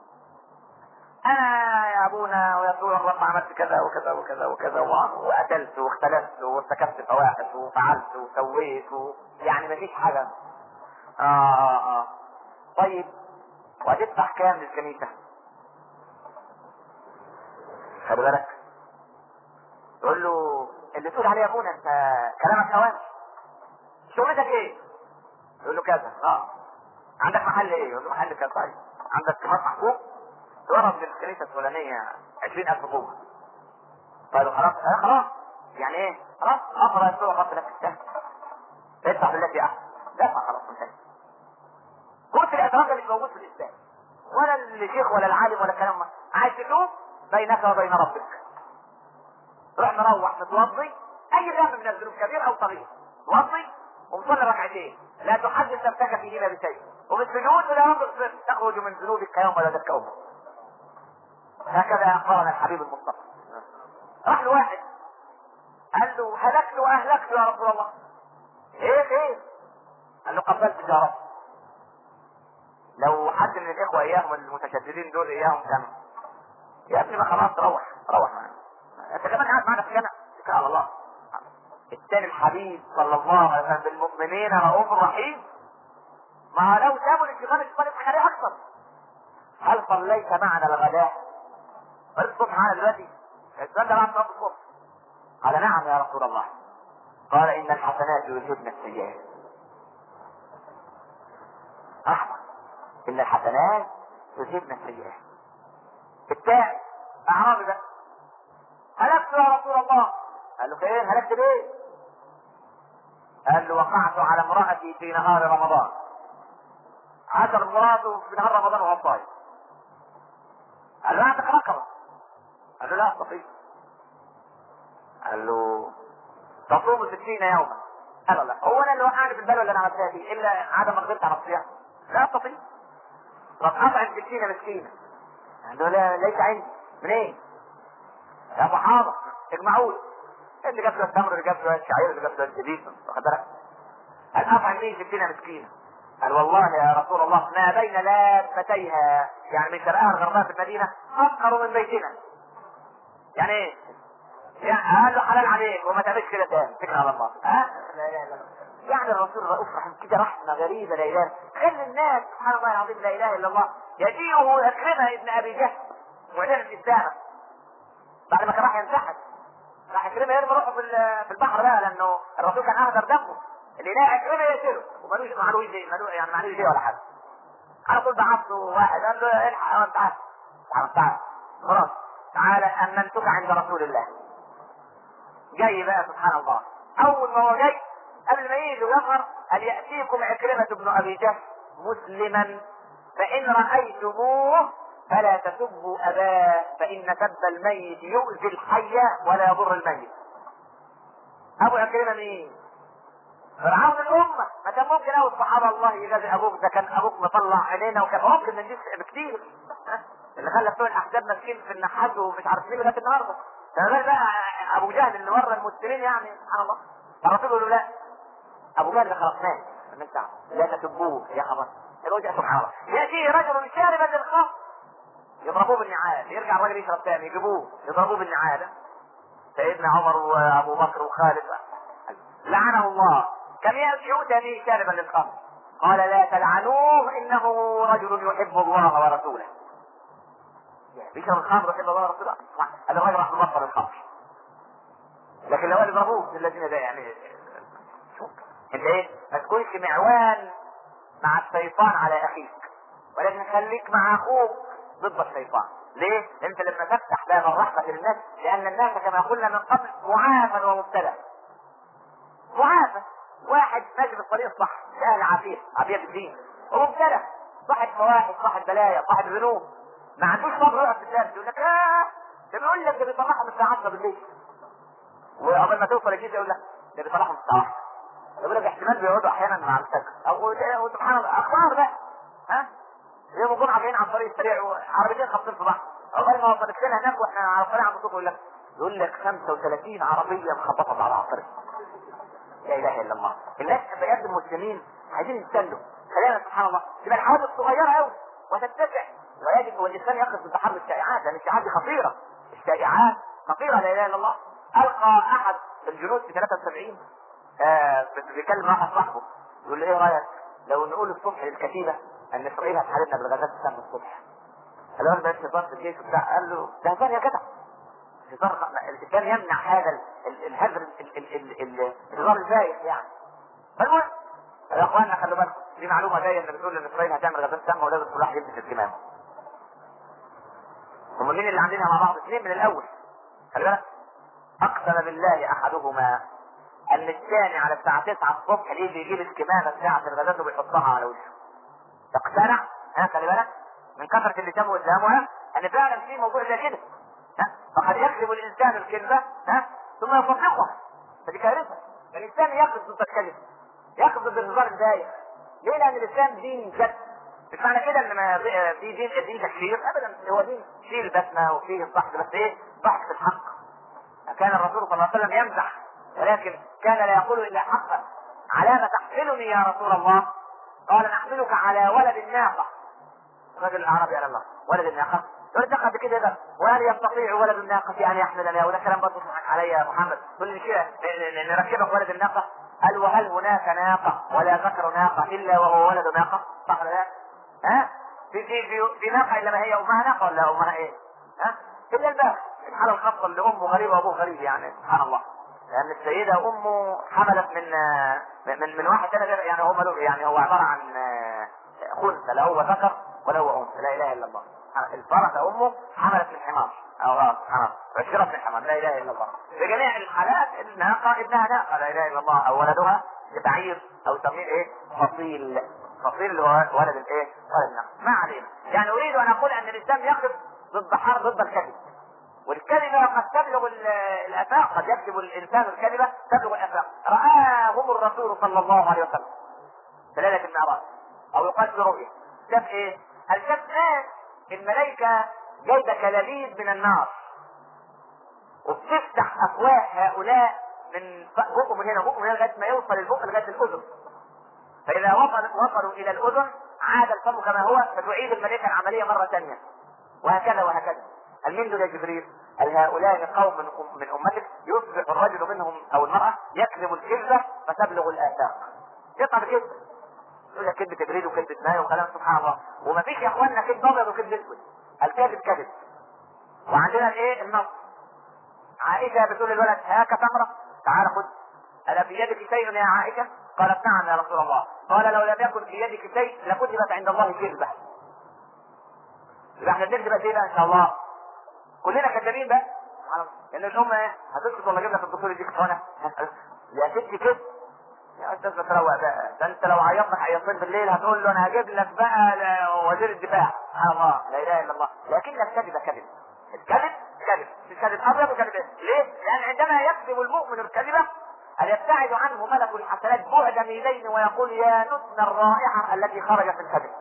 انا يا ابونا ويقول الرب عملت كذا وكذا وكذا وكذا و- وقتلت واختلست وارتكبت فواحش وفعلت وسويت و... يعني مفيش حاجه اه اه اه طيب وهتدفع كام للكنيسه؟ خلي بالك تقول له اللي تقول عليه يا ابونا انت كلامك هوان شغلتك ايه؟ يقول له كذا اه عندك محل ايه؟ يقول له محل كذا طيب عندك مصنع فوق ضرب في الكنيسه الفلانيه 20000 قوه قالوا خلاص آه خلاص يعني ايه؟ خلاص اقرا السوره خط لك السهل ادفع بالتي احسن دفع خلاص انتهى كرسي الادراك مش موجود في الاسلام ولا الشيخ ولا العالم ولا الكلام ده عايز تشوف بينك وبين ربك روح نروح نتوضي اي ذنب من الذنوب كبير او صغير وضي ومصلي ركعتين لا تحدث نفسك فيهما بشيء وبالسجود الى رب اغفر تخرج من ذنوبك يوم ولدتك امك هكذا قال الحبيب المصطفى راح له واحد قال له هلكت واهلكت يا رسول الله ايه ايه قال له قبلت يا رب لو حد من الاخوه اياهم المتشددين دول اياهم كان يا ابني ما خلاص روح روح معنا انت كمان قاعد معنا في الجنة اتكل على الله الثاني الحبيب صلى الله عليه وسلم بالمؤمنين رؤوف رحيم ما لو سابوا الانشغال الشيطان يضحك عليه اكثر هل صليت معنا الغداء؟ قلت الصبح معنا دلوقتي السؤال ده بعد صلاه الصبح قال نعم يا رسول الله قال ان الحسنات يذهبن السيئات احمد ان الحسنات يذهبن السيئات الثاني اعرابي بقى هلكت يا رسول الله قال له فين هلكت ليه قال له وقعت على امرأتي في نهار رمضان عشر مراته في نهار رمضان وهو صايم قال له اعتق رقبه قال له لا استطيع قال له تصوم ستين يوما قال لا هو انا اللي وقعني في البلوه اللي انا عملتها دي الا عدم رغبتي على الصيام لا استطيع طب اطعم ستين مسكينه قال له لا ليس عندي منين؟ يا صحابه اجمعوا لي اللي جاب له التمر اللي جاب له الشعير اللي جاب له الزبيب واخد بالك قال اطعم لي ستين مسكينه قال والله يا رسول الله ما بين لابتيها يعني من شرقها لغربها في المدينه افقر من بيتنا يعني ايه؟ يعني قال له حلال عليك وما تعملش كده تاني اتكل على الله ها؟ لا اله الا الله يعني الرسول رؤوف رحيم كده رحمه غريبه لا اله خلي الناس سبحان الله العظيم لا اله الا الله يجيئه اكرمه ابن ابي جهل معلن الاسلام بعد ما كان راح ينسحب راح يكرمه يرمي روحه في في البحر بقى لانه الرسول كان اهدر دمه اللي يلاقي يكرمه يقتله ومالوش معلوش دي مالوش يعني معلوش دي ولا حاجه على طول بعث له واحد قال له الحق يا تعال تعال تعال خلاص تعالى امنتك عند رسول الله جاي بقى سبحان الله اول ما هو جاي قبل ما يجي يظهر ان ياتيكم عكرمه بن ابي جهل مسلما فان رايتموه فلا تسبوا اباه فان سب الميت يؤذي الحي ولا يضر الميت ابو عكرمه مين فرعون الامه ما كان ممكن اوي الصحابه الله يجازي ابوك ده كان ابوك مطلع عينينا وكان ممكن من دي بكتير اللي خلى بتوع الاحزاب ماسكين في النحاس ومش عارف مين لغايه النهارده فغير بقى ابو جهل اللي ورى المسلمين يعني سبحان الله الرسول يقول له لا ابو جهل خلقناه من ساعه لا تسبوه يا خبر الوجه سبحان الله ياتي رجل شاربا للخمر يضربوه بالنعال يرجع الراجل يشرب تاني يجيبوه يضربوه بالنعال سيدنا عمر وابو بكر وخالد لعنه الله كم يؤتى به شاربا للخمر قال لا تلعنوه انه رجل يحب الله ورسوله بيشرب الخمر يحب الله ورسوله هذا الراجل راح يبطل الخمر لكن لو قال اضربوه الذين ده يعني شوف انت ايه ما تكونش معوان مع الشيطان على اخيك ولكن خليك مع اخوك ضد الشيطان ليه؟ انت لما تفتح باب الرحمة للناس لان الناس كما قلنا من قبل معافى ومبتلى معافى واحد ماشي في الطريق الصح اهل عافيه عافيه الدين ومبتلى صاحب فواحد صاحب بلايا صاحب ذنوب ما عندوش صبر يقف في الدرس يقول لك اه ده بيقول لك ده بيطلعهم الساعه 10 بالليل وقبل ما توصل الجيزه يقول لك ده بيطلعهم الساعه 1 يقول لك احتمال بيقعدوا احيانا مع الفجر او سبحان الله اخبار بقى ها يوم الجمعه جايين على الطريق السريع وعربيتين خابطين في بعض عقبال ما وصلت لنا هناك واحنا على الطريق عند الصوت يقول لك يقول لك 35 عربيه مخبطه على الطريق لا اله الا الله الناس بجد المسلمين عايزين يتسلوا خلينا سبحان الله تبقى الحوادث صغيره قوي وتتسع ويجب والانسان يقف ضد حرب الشائعات لان الشائعات دي خطيره الشائعات خطيره لا اله الا الله القى احد الجنود في 73 آه بيكلم واحد صاحبه يقول له ايه رايك لو نقول الصبح للكتيبه ان اسرائيل هتحاربنا بالغازات السام الصبح قال له ده الشيطان في الجيش وبتاع قال له ده هزار يا جدع الهزار كان يمنع هذا الهزر الهزار الزايد يعني فالمهم يا اخوانا خلوا بالكم دي معلومه جايه ان بتقول ان اسرائيل هتعمل غازات سامه ولازم كل واحد يلبس الكمامه هم مين اللي عاملينها مع بعض اثنين من الاول خلي بالك اقسم بالله احدهما ان الثاني على الساعه 9 الصبح يجي يجيب الكمامه بتاعه الغداء وبيحطها على وشه تقتنع ها خلي بالك من كثره اللي تم قدامها ان فعلا في موضوع زي كده ها فقد يكذب الانسان الكذبه ها ثم يصدقها فدي كارثه الانسان يقف ضد الكذب يقف ضد الهزار الداير ليه؟ لان الاسلام دين جد مش معنى كده ان ما في دين دين تكفير ابدا هو دين فيه البسمه وفيه الضحك بس ايه؟ ضحك في الحق كان الرسول صلى الله عليه وسلم يمزح ولكن كان لا يقول الا حقا على ما تحملني يا رسول الله قال نحملك على ولد الناقه الرجل الاعرابي قال الله ولد الناقه يقول لك قد كده ده وهل يستطيع ولد الناقه ان يحملني وده كلام برضه تضحك علي يا محمد تقول لي كده نركبك ولد الناقه قال وهل هناك ناقه ولا ذكر ناقه الا وهو ولد ناقه صح ولا لا؟ ها؟ في في في, في ناقه الا ما هي امها ناقه ولا امها ايه؟ ها؟ الا الباقي الحاله الخاصه اللي امه غريبه وابوه غريب يعني سبحان الله لان السيده امه حملت من من من واحد ثاني غير يعني هو ملوك يعني هو عباره عن خنثى لا هو ذكر ولا هو انثى لا اله الا الله الفرس امه حملت من حمار او حمار عشرت من حمار لا اله الا الله في جميع الحالات الناقه ابنها ناقه لا اله الا الله او ولدها بعير او تسميه ايه فصيل فصيل اللي هو ولد الايه ولد الناقه ما علينا يعني اريد ان اقول ان الاسلام يقف ضد حرب ضد الكذب والكلمة قد تبلغ الآفاق قد يكتب الإنسان الكلمة تبلغ الآفاق رآهم الرسول صلى الله عليه وسلم في ليلة المعراج أو يقال في رؤية شاف إيه؟ هل شاف ناس الملائكة جايبة كلاليب من النار وبتفتح أفواه هؤلاء من بقه من هنا بقه من هنا لغاية ما يوصل البق لغاية الأذن فإذا وصلوا وصلوا إلى الأذن عاد الفم كما هو فتعيد الملائكة العملية مرة ثانية وهكذا وهكذا من دون جبريل قال هؤلاء قوم من, من امتك يصبح الرجل منهم او المراه يكذب الكذبه فتبلغ الافاق يطلع بكذب يقول لك كذبه جبريل وكذبه ماء وكلام سبحان الله وما فيش يا اخواننا كذب ابيض وكذب اسود الكذب كذب وعندنا الايه النص عائشه بتقول للولد هاك تمره تعال خذ ألا في يدك شيء يا عائشة؟ قالت نعم يا رسول الله قال لو لم يكن في يدك شيء لكتبت عند الله كذبة يبقى احنا بنكذب قد ايه بقى ان شاء الله كلنا كذابين بقى لان الام ايه هتسكت ولا اجيب لك الدكتور يديك حقنه يا ستي كده يا استاذ تروق بقى ده انت لو عيطنا عيطين بالليل هتقول له انا هجيب لك بقى وزير الدفاع سبحان الله لا اله الا الله لكن الكذب كذب الكذب كذب الكذب ابيض وكذب ليه؟ لان عندما يكذب المؤمن الكذبه أن يبتعد عنه ملك الحسنات بعد ميلين ويقول يا نتن الرائحة التي خرجت من فمك.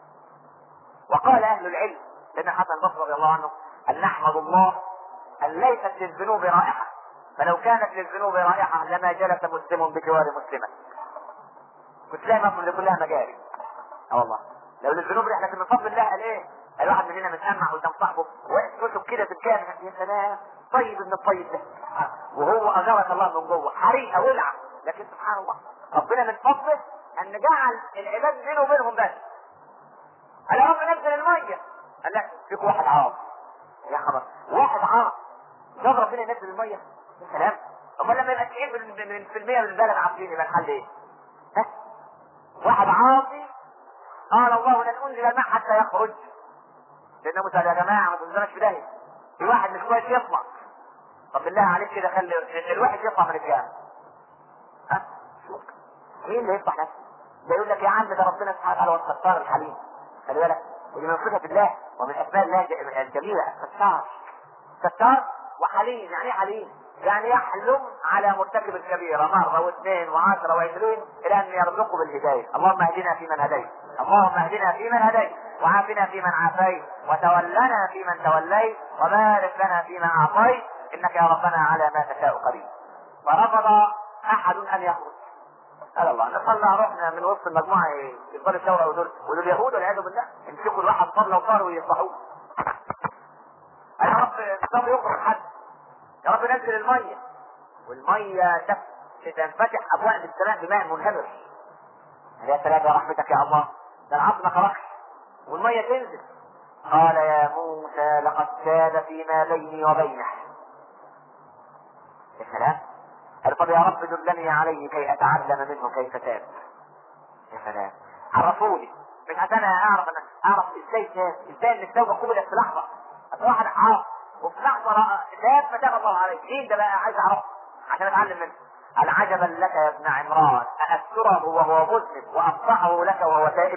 وقال أهل العلم لأن حسن البصري رضي الله عنه أن نحمد الله أن ليست للذنوب رائحة فلو كانت للذنوب رائحة لما جلس مسلم بجوار مسلمة كنت تلاقي مصر اللي كلها مجاري اه والله لو للذنوب ريحة من فضل الله قال ايه الواحد مننا متأمع قدام صاحبه وقف كده تتكلم يا سلام طيب ابن الطيب ده وهو أجرك الله من جوه حريقة ولعة لكن سبحان الله ربنا من فضله أن جعل العباد بينه وبينهم بس قال يا رب نزل المية قال لا فيك واحد عاصي يا خبر واحد عرق شاف ربنا ينزل الميه يا سلام امال لما يبقى 90% من البلد عارفين يبقى الحل ايه؟ ها؟ واحد عاصي قال الله لن انزل الماء حتى يخرج لان موسى يا جماعه ما تنزلش في داهيه في واحد مش كويس يطلع طب بالله عليك كده خلي الواحد يطلع من الجامع ها؟ مين اللي يفتح نفسه؟ ده يقول لك يا عم ده ربنا سبحانه وتعالى هو الستار الحليم خلي بالك ودي من صفة الله ومن أسماء الله الجميلة الستار ستار وحليم يعني ايه حليم؟ يعني يحلم على مرتكب الكبيرة مرة واثنين وعشرة وعشرين إلى أن يرزقه بالهداية اللهم اهدنا فيمن هديت اللهم اهدنا فيمن هديت وعافنا فيمن عافيت وتولنا فيمن توليت وبارك لنا فيما أعطيت إنك يا ربنا على ما تشاء قريب فرفض أحد أن يخرج قال الله نطلع روحنا من وسط المجموعه يفضلوا الثوره ودول ودول يهود والعياذ بالله يمسكوا الواحد طبله وطار ويصبحوه يا رب الصبر يخرج حد يا رب نزل الميه والميه تنفتح ابواب السماء بماء منهمر يا سلام يا رحمتك يا الله ده العظم خرقش والميه تنزل قال يا موسى لقد كاد فيما بيني وبينك يا سلام قال طب يا رب دلني عليه كي اتعلم منه كيف تاب يا سلام عرفوني مش عشان اعرف انا اعرف ازاي تاب ازاي ان التوبه قبلت في لحظه واحد عاص وفي لحظه شاف فتاب الله عليه مين ده بقى عايز اعرفه عشان اتعلم منه قال عجبا لك يا ابن عمران أأستره وهو مذنب وأفضحه لك وهو تائب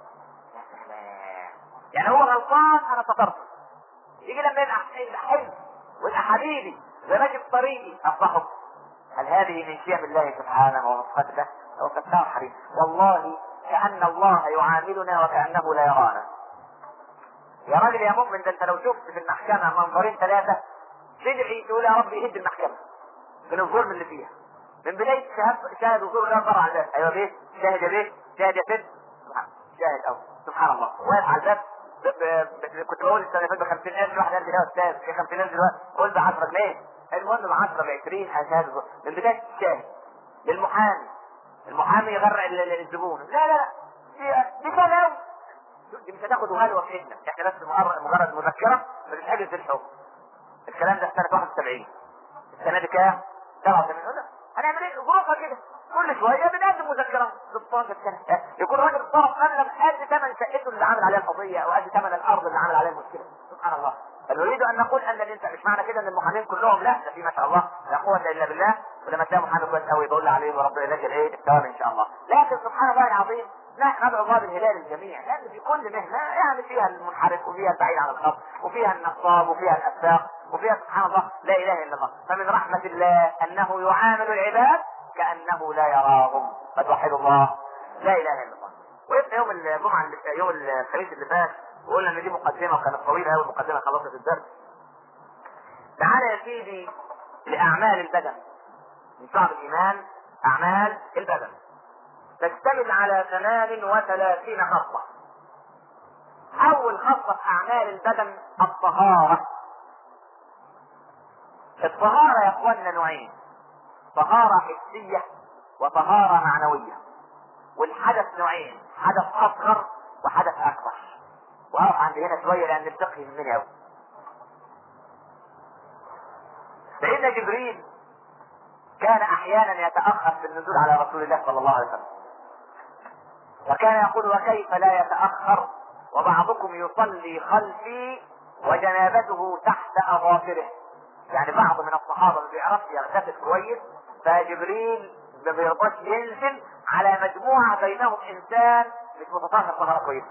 يعني هو غلطان أنا سترته يجي لما يبقى حلم ويبقى حبيبي وماشي في طريقي أفضحه هل هذه من شيم الله سبحانه وصفته هو فتاه حبيبي والله كأن الله يعاملنا وكأنه لا يرانا يا راجل يا مؤمن ده انت لو شفت في المحكمة منظرين ثلاثة تدعي تقول يا رب يهد المحكمة من الظلم اللي فيها من بداية شهاد شاهد وزور الله فرع على الباب ايوه بيه شاهد يا بيه شاهد يا ست شاهد او سبحان الله واقف على الباب كنت بقول السنه اللي فاتت ب 50000 واحد قال لي يا استاذ في 50000 دلوقتي قول ب 10 جنيه المهم ب 10 ب 20 شاهد من بدايه الشاهد للمحامي المحامي يغرق الزبون لا لا لا دي دي كلام دي مش هتاخد غالي في ايدنا احنا بس مجرد مذكره ما تتحجز الحكم الكلام ده سنه 71 السنه دي كام؟ 87 هنعمل ايه ظروفها كده كل شويه بنقدم مذكرات 16 سنه يكون راجل الطرف اغلب قد ثمن شقته اللي عامل عليها القضيه او قد ثمن الارض اللي عامل عليها المشكله سبحان الله فنريد ان نقول ان الانسان مش معنى كده ان المحامين كلهم لا ده في ما شاء الله لا قوه الا بالله ولما تلاقي محامي كويس قوي بقول عليه وربنا يلاقي الايه الثواب ان شاء الله لكن سبحان الله العظيم لا ندعو الله بالهلال الجميع لان في كل مهنه يعني فيها المنحرف وفيها البعيد عن الخط وفيها النصاب وفيها الافاق وفيها سبحان الله لا اله الا الله فمن رحمه الله انه يعامل العباد كانه لا يراهم فتوحد الله لا اله الا الله وقفنا يوم الجمعه اللي يوم الخميس اللي فات وقلنا ان دي مقدمه وكانت طويله قوي المقدمه خلصت الدرس تعالى يا سيدي لاعمال البدن من شعب الايمان اعمال البدن تشتمل على 38 خطة أول خطة في أعمال البدن الطهارة الطهارة يا إخواننا نوعين طهارة حسية وطهارة معنوية والحدث نوعين حدث أصغر وحدث أكبر وأقف عند هنا شوية لأن الفقه يهمني أوي سيدنا جبريل كان أحيانا يتأخر في النزول على رسول الله صلى الله عليه وسلم وكان يقول وكيف لا يتأخر وبعضكم يصلي خلفي وجنابته تحت أظافره يعني بعض من الصحابة ما بيعرفش يغتسل كويس فجبريل ما بيرضاش ينزل على مجموعة بينهم إنسان مش متطهر طهارة كويسة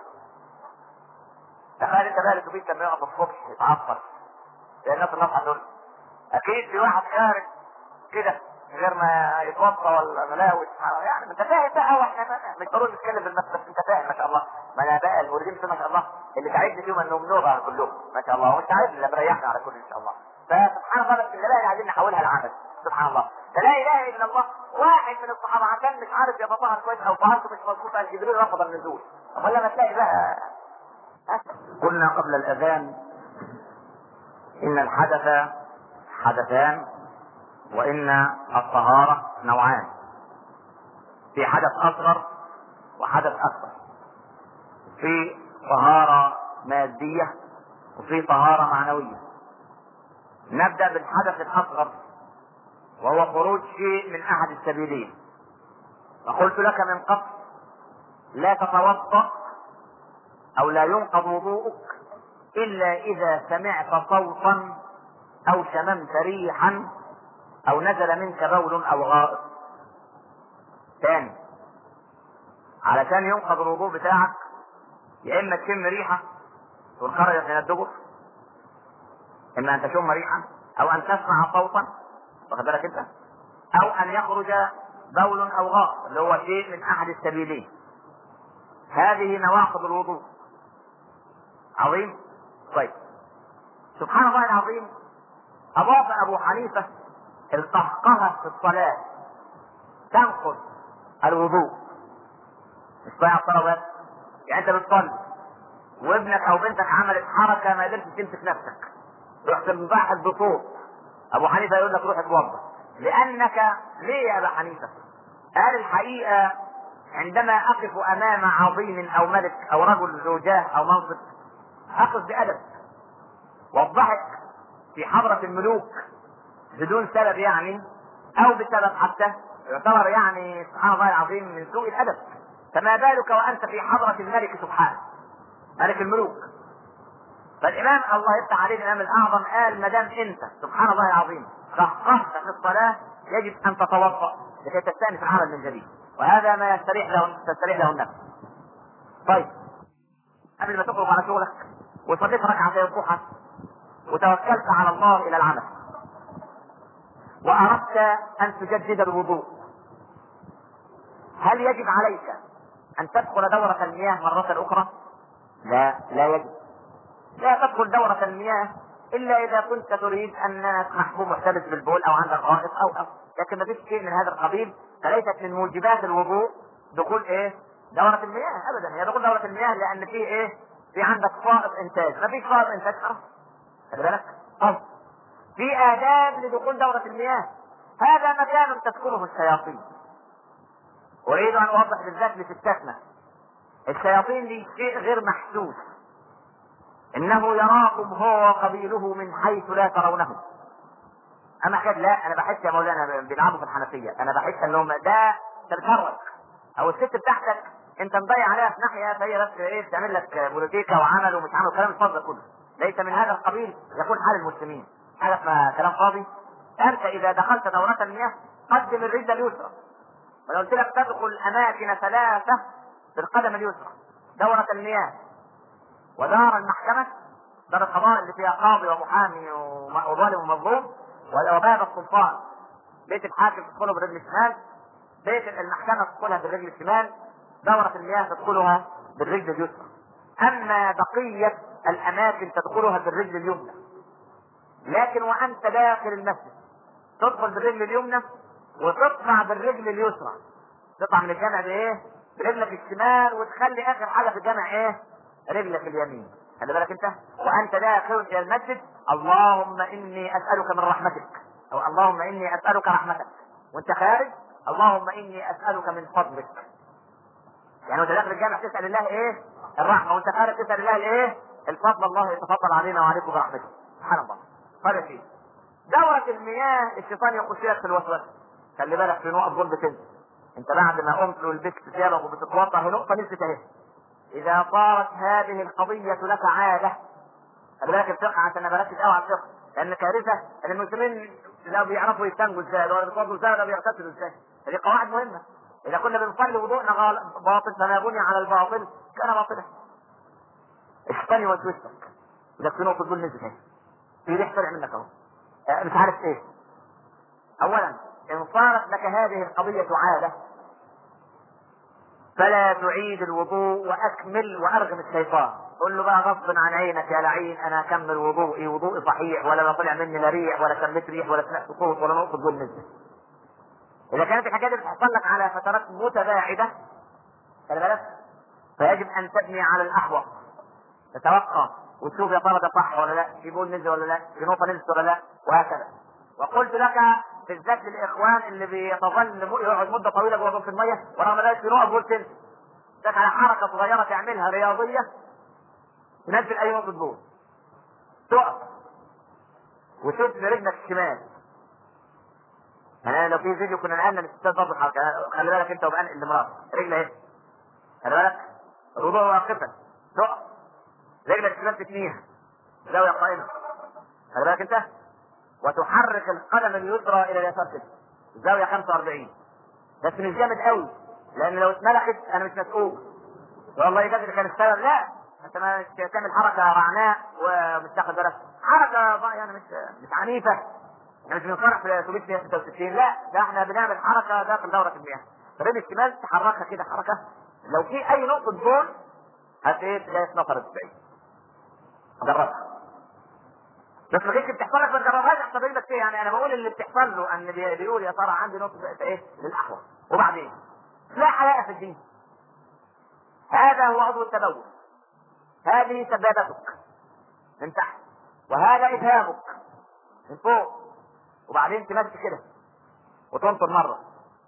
تخيل انت بقى الاتوبيس لما يقف الصبح يتعطل الناس الناس عندهم اكيد في واحد خارج كده من غير ما يتوضا ولا ملاوي يعني انت فاهم بقى واحنا مش ضروري نتكلم بالمثل بس انت فاهم ما شاء الله ما انا بقى الموردين ما شاء الله اللي تعبني فيهم انهم نوبه كلهم ما شاء الله وانت عارف اللي مريحنا على كل ان شاء الله فسبحان الله بس اللي بقى عايزين نحولها لعمل سبحان الله فلا اله الا الله واحد من الصحابه عشان مش عارف يتطهر كويس او طهارته مش مظبوطه جبريل رفض النزول امال لما تلاقي بقى قلنا قبل الاذان ان الحدث حدثان وان الطهارة نوعان في حدث اصغر وحدث اكبر في طهارة مادية وفي طهارة معنوية نبدأ بالحدث الاصغر وهو خروج شيء من احد السبيلين وقلت لك من قبل لا تتوضأ او لا ينقض وضوءك الا اذا سمعت صوتا او شممت ريحا او نزل منك بول او غائط ثاني علشان ينقض الوضوء بتاعك يا اما تشم ريحه تكون خرجت من الدبر اما ان تشم ريحا او ان تسمع صوتا واخد بالك انت او ان يخرج بول او غائط اللي هو شيء من احد السبيلين هذه نواقض الوضوء عظيم طيب سبحان الله العظيم اضاف ابو حنيفه القهقهه في الصلاه تنقض الوضوء مش ضيع الصلاه بس يعني انت بتصلي وابنك او بنتك عملت حركه ما قدرتش تمسك نفسك رحت مباحث بصوت ابو حنيفه يقول لك روح اتوضا لانك ليه يا ابا حنيفه قال الحقيقه عندما اقف امام عظيم او ملك او رجل زوجاه او منصب اقف بادب والضحك في حضرة الملوك بدون سبب يعني او بسبب حتى يعتبر يعني سبحان الله العظيم من سوء الادب فما بالك وانت في حضرة الملك سبحانه ملك الملوك فالامام الله يفتح عليه الامام الاعظم قال ما دام انت سبحان الله العظيم رهقت في الصلاه يجب ان تتوضا لكي تستانف العمل من جديد وهذا ما يستريح له تستريح له النفس. طيب قبل ما تخرج على شغلك وصليت ركعتين الضحى وتوكلت على الله الى العمل واردت ان تجدد الوضوء هل يجب عليك ان تدخل دورة المياه مرة اخرى؟ لا لا يجب لا تدخل دورة المياه الا اذا كنت تريد انك محبوب محتبس بالبول او عندك غائط او او لكن ما فيش شيء من هذا القبيل فليست من موجبات الوضوء دخول ايه؟ دورة المياه ابدا هي دخول دورة المياه لان في ايه؟ في عندك فائض انتاج ما فيش فائض انتاج خلاص خلي بالك طب في آداب لدخول دورة المياه هذا مكان تسكنه الشياطين أريد أن أوضح بالذات لستاتنا الشياطين دي شيء غير محسوس إنه يراكم هو وقبيله من حيث لا ترونه أما حكاية لا أنا بحس يا مولانا بيلعبوا في الحنفية أنا بحس إنهم ده تتفرج أو الست بتاعتك أنت مضيع عليها في ناحية فهي بس إيه بتعمل لك بوليتيكا وعمل ومش عمل كلام الفضل كله ليس من هذا القبيل يكون حال المسلمين حاجة اسمها كلام فاضي أنت إذا دخلت دورة المياه قدم الرجل اليسرى ولو قلت لك تدخل أماكن ثلاثة بالقدم اليسرى دورة المياه ودار المحكمة دار القضاء اللي فيها قاضي ومحامي وظالم ومظلوم وباب السلطان بيت الحاكم تدخله بالرجل الشمال بيت المحكمة تدخلها بالرجل الشمال دورة المياه تدخلها بالرجل اليسرى أما بقية الأماكن تدخلها بالرجل اليمنى لكن وأنت داخل المسجد تدخل بالرجل اليمنى وتطلع بالرجل اليسرى تطلع من الجامع بايه؟ برجلك الشمال وتخلي اخر حاجه في الجامع ايه؟ رجلك اليمين خلي بالك انت وانت داخل الى المسجد اللهم اني اسالك من رحمتك او اللهم اني اسالك رحمتك وانت خارج اللهم اني اسالك من فضلك يعني وانت داخل الجامع تسال الله ايه؟ الرحمه وانت خارج تسال الله الايه؟ الفضل الله يتفضل علينا وعليكم برحمته سبحان الله فرق فيه دورة المياه الشيطان يخش لك في الوسوسة خلي بالك في نقط جول بتنزل انت بعد ما قمت ولبست ثيابك وبتتوضا هي نقطة نزلت اهي إذا صارت هذه القضية لك عادة خلي بالك الفقه عشان انا بركز قوي على الفقه لأن كارثة ان المسلمين لا بيعرفوا يستنجوا ازاي ولا بيتوضوا ازاي ولا بيغتسلوا ازاي هذه قواعد مهمة إذا كنا بنصلي وضوءنا باطل فما بني على الباطل كان باطلا الشيطان يوسوسك إذا في نقطة جول نزلت اهي في ريح طلع منك اهو مش عارف ايه اولا ان صارت لك هذه القضية عادة فلا تعيد الوضوء واكمل وارغم الشيطان قل له بقى غصب عن عينك يا لعين انا اكمل وضوئي وضوئي صحيح ولا لا طلع مني لا ريح ولا شميت ريح ولا سمعت صوت ولا نقطة جول نزل اذا كانت الحاجات دي بتحصل لك على فترات متباعدة خلي بالك فيجب ان تبني على الاحوط تتوقع وتشوف يا ترى ده صح ولا لا في بول نزل ولا لا في نقطه نزلت ولا لا وهكذا وقلت لك بالذات للاخوان اللي بيتظل يقعد مده طويله جوه في الميه ورغم ذلك في نقط بول تنزل لك على حركه صغيره تعملها رياضيه تنزل اي نقطه بول تقف وتشوف برجلك الشمال يعني لو في فيديو كنا نقلنا الاستاذ برضه الحركه خلي بالك انت وبقى اللي مرات رجل اهي خلي بالك الوضوء واقفا تقف رجلك الشمال تتنيها زاوية قائمة خلي بالك انت وتحرك القدم اليسرى الى اليسار كده زاوية 45 بس مش جامد قوي لان لو اتملكت انا مش مسؤول والله يجب كان السبب لا انت ما تعمل حركة رعناء ومش تاخد بالك حركة يعني مش مش عنيفة احنا مش بنصرح في اتوبيس 166 لا ده احنا بنعمل حركة داخل دورة المياه فريد الشمال تحركها كده حركة لو في اي نقطة جول هت ايه تلاقي اتنطرت بعيد جربها بس ما كانتش بتحصل لك ما تجربهاش احسن لك ايه يعني انا بقول اللي بتحصل له ان بيقول يا ترى عندي نقطه ايه للاحوال وبعدين لا حياء في الدين هذا هو عضو التبول هذه سبابتك من تحت وهذا ابهامك من فوق وبعدين تمشي كده وتنطر مره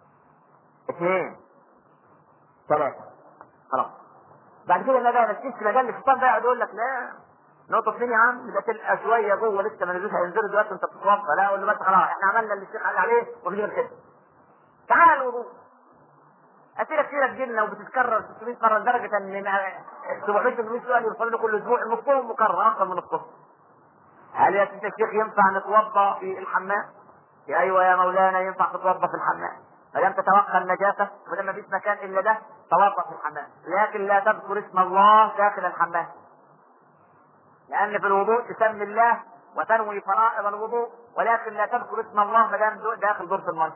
اثنين ثلاثه خلاص بعد كده لا بقى مفيش مجال الشيطان ده يقعد يقول لك لا نقطة فين يا عم ده تلقى شوية جوه لسه ما نزلوش هينزلوا دلوقتي انت بتتوضى لا اقول له بس خلاص احنا عملنا اللي الشيخ قال عليه ومفيش غير كده تعال الوضوء اسئله كثيره تجينا وبتتكرر 600 مره لدرجه ان 700 800 سؤال يوصلوا كل اسبوع نصهم مكرر اكثر من الصف هل يا سيدي الشيخ ينفع نتوضا في الحمام؟ يا ايوه يا مولانا ينفع تتوضا في الحمام ما دام تتوقع النجاسه وما ما فيش مكان الا ده توضا في الحمام لكن لا تذكر اسم الله داخل الحمام لان في الوضوء تسمي الله وتنوي فرائض الوضوء ولكن لا تذكر اسم الله ما دام داخل دورة الميه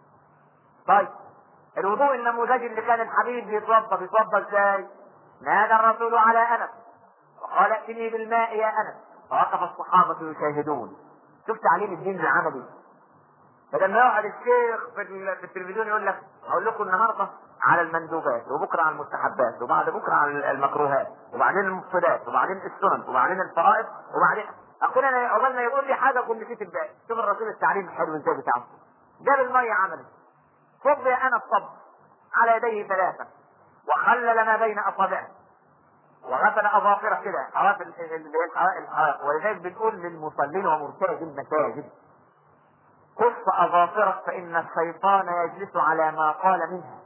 طيب الوضوء النموذجي اللي كان الحبيب بيتوضا بيتوضا ازاي؟ نادى الرسول على انس وقال ائتني بالماء يا انس فوقف الصحابه يشاهدون شفت تعليم الدين العملي بدل ما يقعد الشيخ في, في التلفزيون يقول لك اقول لكم النهارده على المندوبات وبكره على المستحبات وبعد بكره على المكروهات وبعدين المفسدات وبعدين السنن وبعدين الفرائض وبعدين اقول انا عقبال ما يقول لي حاجه كنت نسيت الباقي شوف الرسول التعليم الحلو ازاي بتاعه جاب الميه عملي صب يا انا الصب على يديه ثلاثه وخلل ما بين اصابعه وغسل اظافره كده حواف اللي هي الحواف ولذلك بنقول للمصلين ومرتاد المساجد كف اظافرك فان الشيطان يجلس على ما قال منها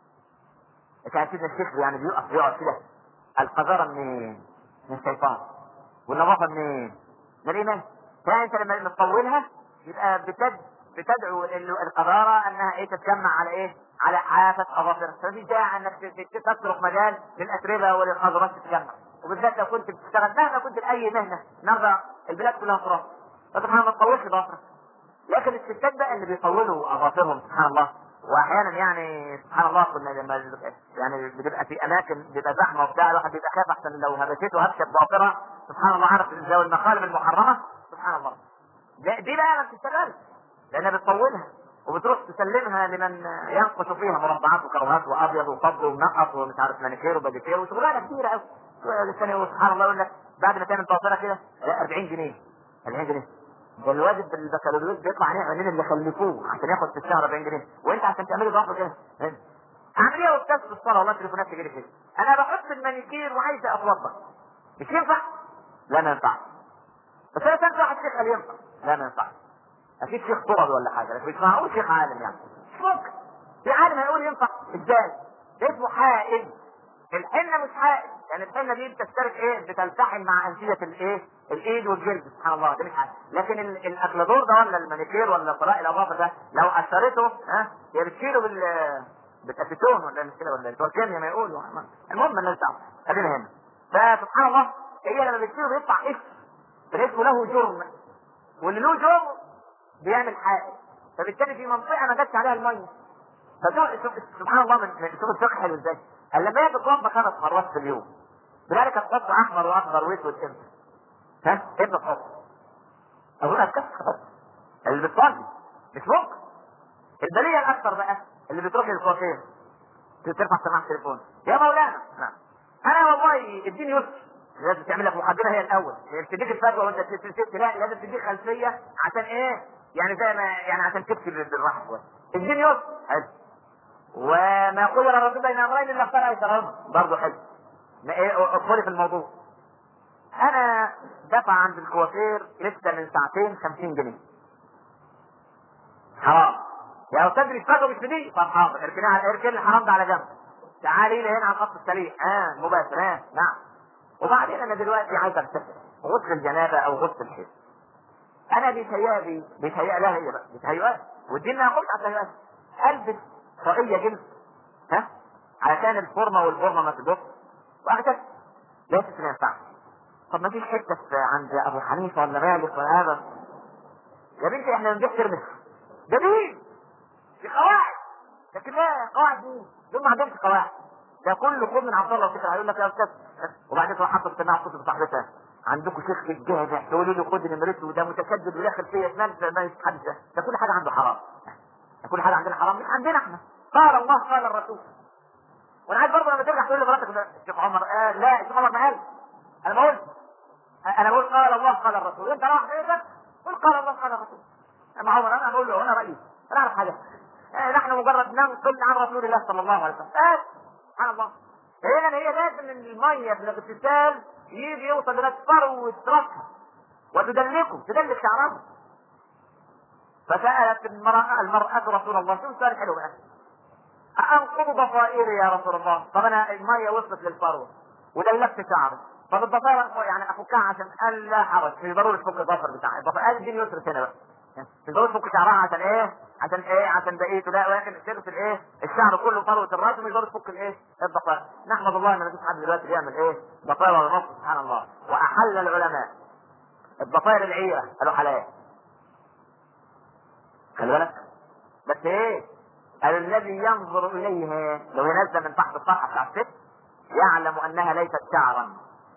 كان سيدنا الشيخ يعني بيقف يقعد كده القذاره منين؟ من الشيطان والنظافه منين؟ من الايمان فانت لما تطولها يبقى بتد بتدعو القذاره انها ايه تتجمع على ايه؟ على عافه اظافرك ففي داعي انك تترك مجال للاتربه وللقذرات تتجمع وبالذات لو كنت بتشتغل مهما كنت باي مهنه النهارده البلاد كلها تراب فسبحان الله ما تطولش ضفرك لكن الستات بقى اللي بيطولوا اظافرهم سبحان الله واحيانا يعني سبحان الله كنا لما يعني بتبقى في اماكن بيبقى زحمه وبتاع الواحد بيبقى خايف احسن لو هبشته هبشه ضافره سبحان الله عارف زي المخالب المحرمه سبحان الله دي بقى ما بتشتغلش لانها بتطولها وبتروح تسلمها لمن ينقش فيها مربعات وكروهات وابيض وفض ومنقط ومش عارف مانيكير وباديكير وشغلانه كتيره قوي الثاني سبحان الله يقول لك بعد ما تعمل ضافره كده 40 جنيه 40 جنيه ده الواجب بالبكالوريوس بيطلع عليه عينين اللي خلفوه عشان ياخد في الشهر 40 جنيه وانت عشان تعملي ضغط كده اعمل ايه يا استاذ في الصلاه والله تليفونات تجي كده انا بحط المانيكير وعايزه اتوضا مش ينفع؟ لا ما ينفعش بس انا سالت واحد شيخ قال ينفع لا ما ينفعش اكيد شيخ طرد ولا حاجه لكن مش معقول شيخ عالم يعني مش ممكن في عالم هيقول ينفع ازاي؟ اسمه حائل الحنه مش حائل يعني الحنه دي بتشترك ايه بتلتحم مع انسجه الايه الايد والجلد سبحان الله ده مش حاجه لكن الاكلادور ده ولا المانيكير ولا فراء الاظافر ده لو قشرته ها هي بتشيله بال بالاسيتون ولا مش كده ولا الكيمياء ما يقولوا المهم مالناش دعوه خلينا هنا فسبحان الله هي لما بتشيله بيطلع اسم فالاسم له جرم واللي له جرم بيعمل حائل فبالتالي في منطقه ما جاتش عليها الميه سبحان الله من شوف الفقه حلو ازاي قال لما هي بتوضى خمس مرات في اليوم بذلك تحط احمر واخضر واسود امتى؟ ها؟ امتى تحط؟ اقول لك خلاص اللي بتصلي مش ممكن البليه الاكثر بقى اللي بتروح للكوافير ترفع سماعه التليفون يا مولانا نعم انا والله اديني يسر لازم تعمل لك مقدمه هي الاول تديك الفتوى وانت لا لازم تديك خلفيه عشان ايه؟ يعني زي ما يعني عشان تكتب بالراحه شويه اديني يسر حلو وما قدر الرسول بين امرين الا اختار ايسرهما برضه حلو ادخلي في الموضوع انا دفع عند الكوافير لسه من ساعتين 50 جنيه حرام يا استاذ مش فاكر مش بدي طب حاضر اركنها على اركن الحرام ده على جنب تعالي لي هنا على الخط السريع اه مباشر اه نعم وبعدين انا دلوقتي عايز اغتسل غسل الجنابه او غسل الحيض انا بيتهيألي بيتهيأ لها هي بقى بيتهيأ والدين ما يقولش على التهيؤات البس طاقية جلد ها علشان الفورمة والفورمة ما تدق وهكذا ليست ما ينفعش طب ما فيش حتة عند أبو حنيفة ولا مالك ولا هذا يا بنتي احنا بنبيع ترمس ده دين دي قواعد لكن لا قواعد مين؟ دول ما عندهمش قواعد ده كله خد من عبد الله وفكره هيقول لك يا استاذ وبعدين تروح حاطط سماعه صوت صاحبتها عندكم شيخ في الجامع تقولوا له خد نمرته وده متشدد وداخل فيا شمال ما يتحدث ده كل حاجه عنده حرام كل حاجه عندنا حرام مش عندنا احنا قال الله قال الرسول وانا عايز برضه لما ترجع تقول لمراتك الشيخ عمر آه لا الشيخ عمر ما قال انا بقول انا بقول قال الله قال الرسول انت راح ايه قول قال الله قال الرسول اما عمر انا بقول له انا رايي انا اعرف حاجه آه نحن مجرد ننقل عن رسول الله صلى الله عليه وسلم آه سبحان الله هنا هي لازم ان الميه في الاغتسال يجي يوصل الى تروي تركها وتدلكه تدلك شعرها فسألت المرأة المرأة رسول الله شوف سؤال حلو بقى انقض ضفائري يا رسول الله طب انا الميه وصلت للفروه ودلكت شعري طب الضفائر يعني افكها عشان قال لا حرج مش ضروري تفك الضفر بتاعي الضفائر دي يسرت هنا بقى مش ضروري تفك شعرها عشان ايه عشان ايه عشان بقيته لا ولكن تغسل الايه الشعر كله فروه الراس مش ضروري تفك الايه الضفائر نحمد الله ان مفيش حد دلوقتي بيعمل ايه ضفائر ولا نص سبحان الله واحل العلماء الضفائر العيره قالوا حلال خلي بالك بس ايه قال الذي ينظر اليها لو ينزل من تحت الصفحه بتاع الست يعلم انها ليست شعرا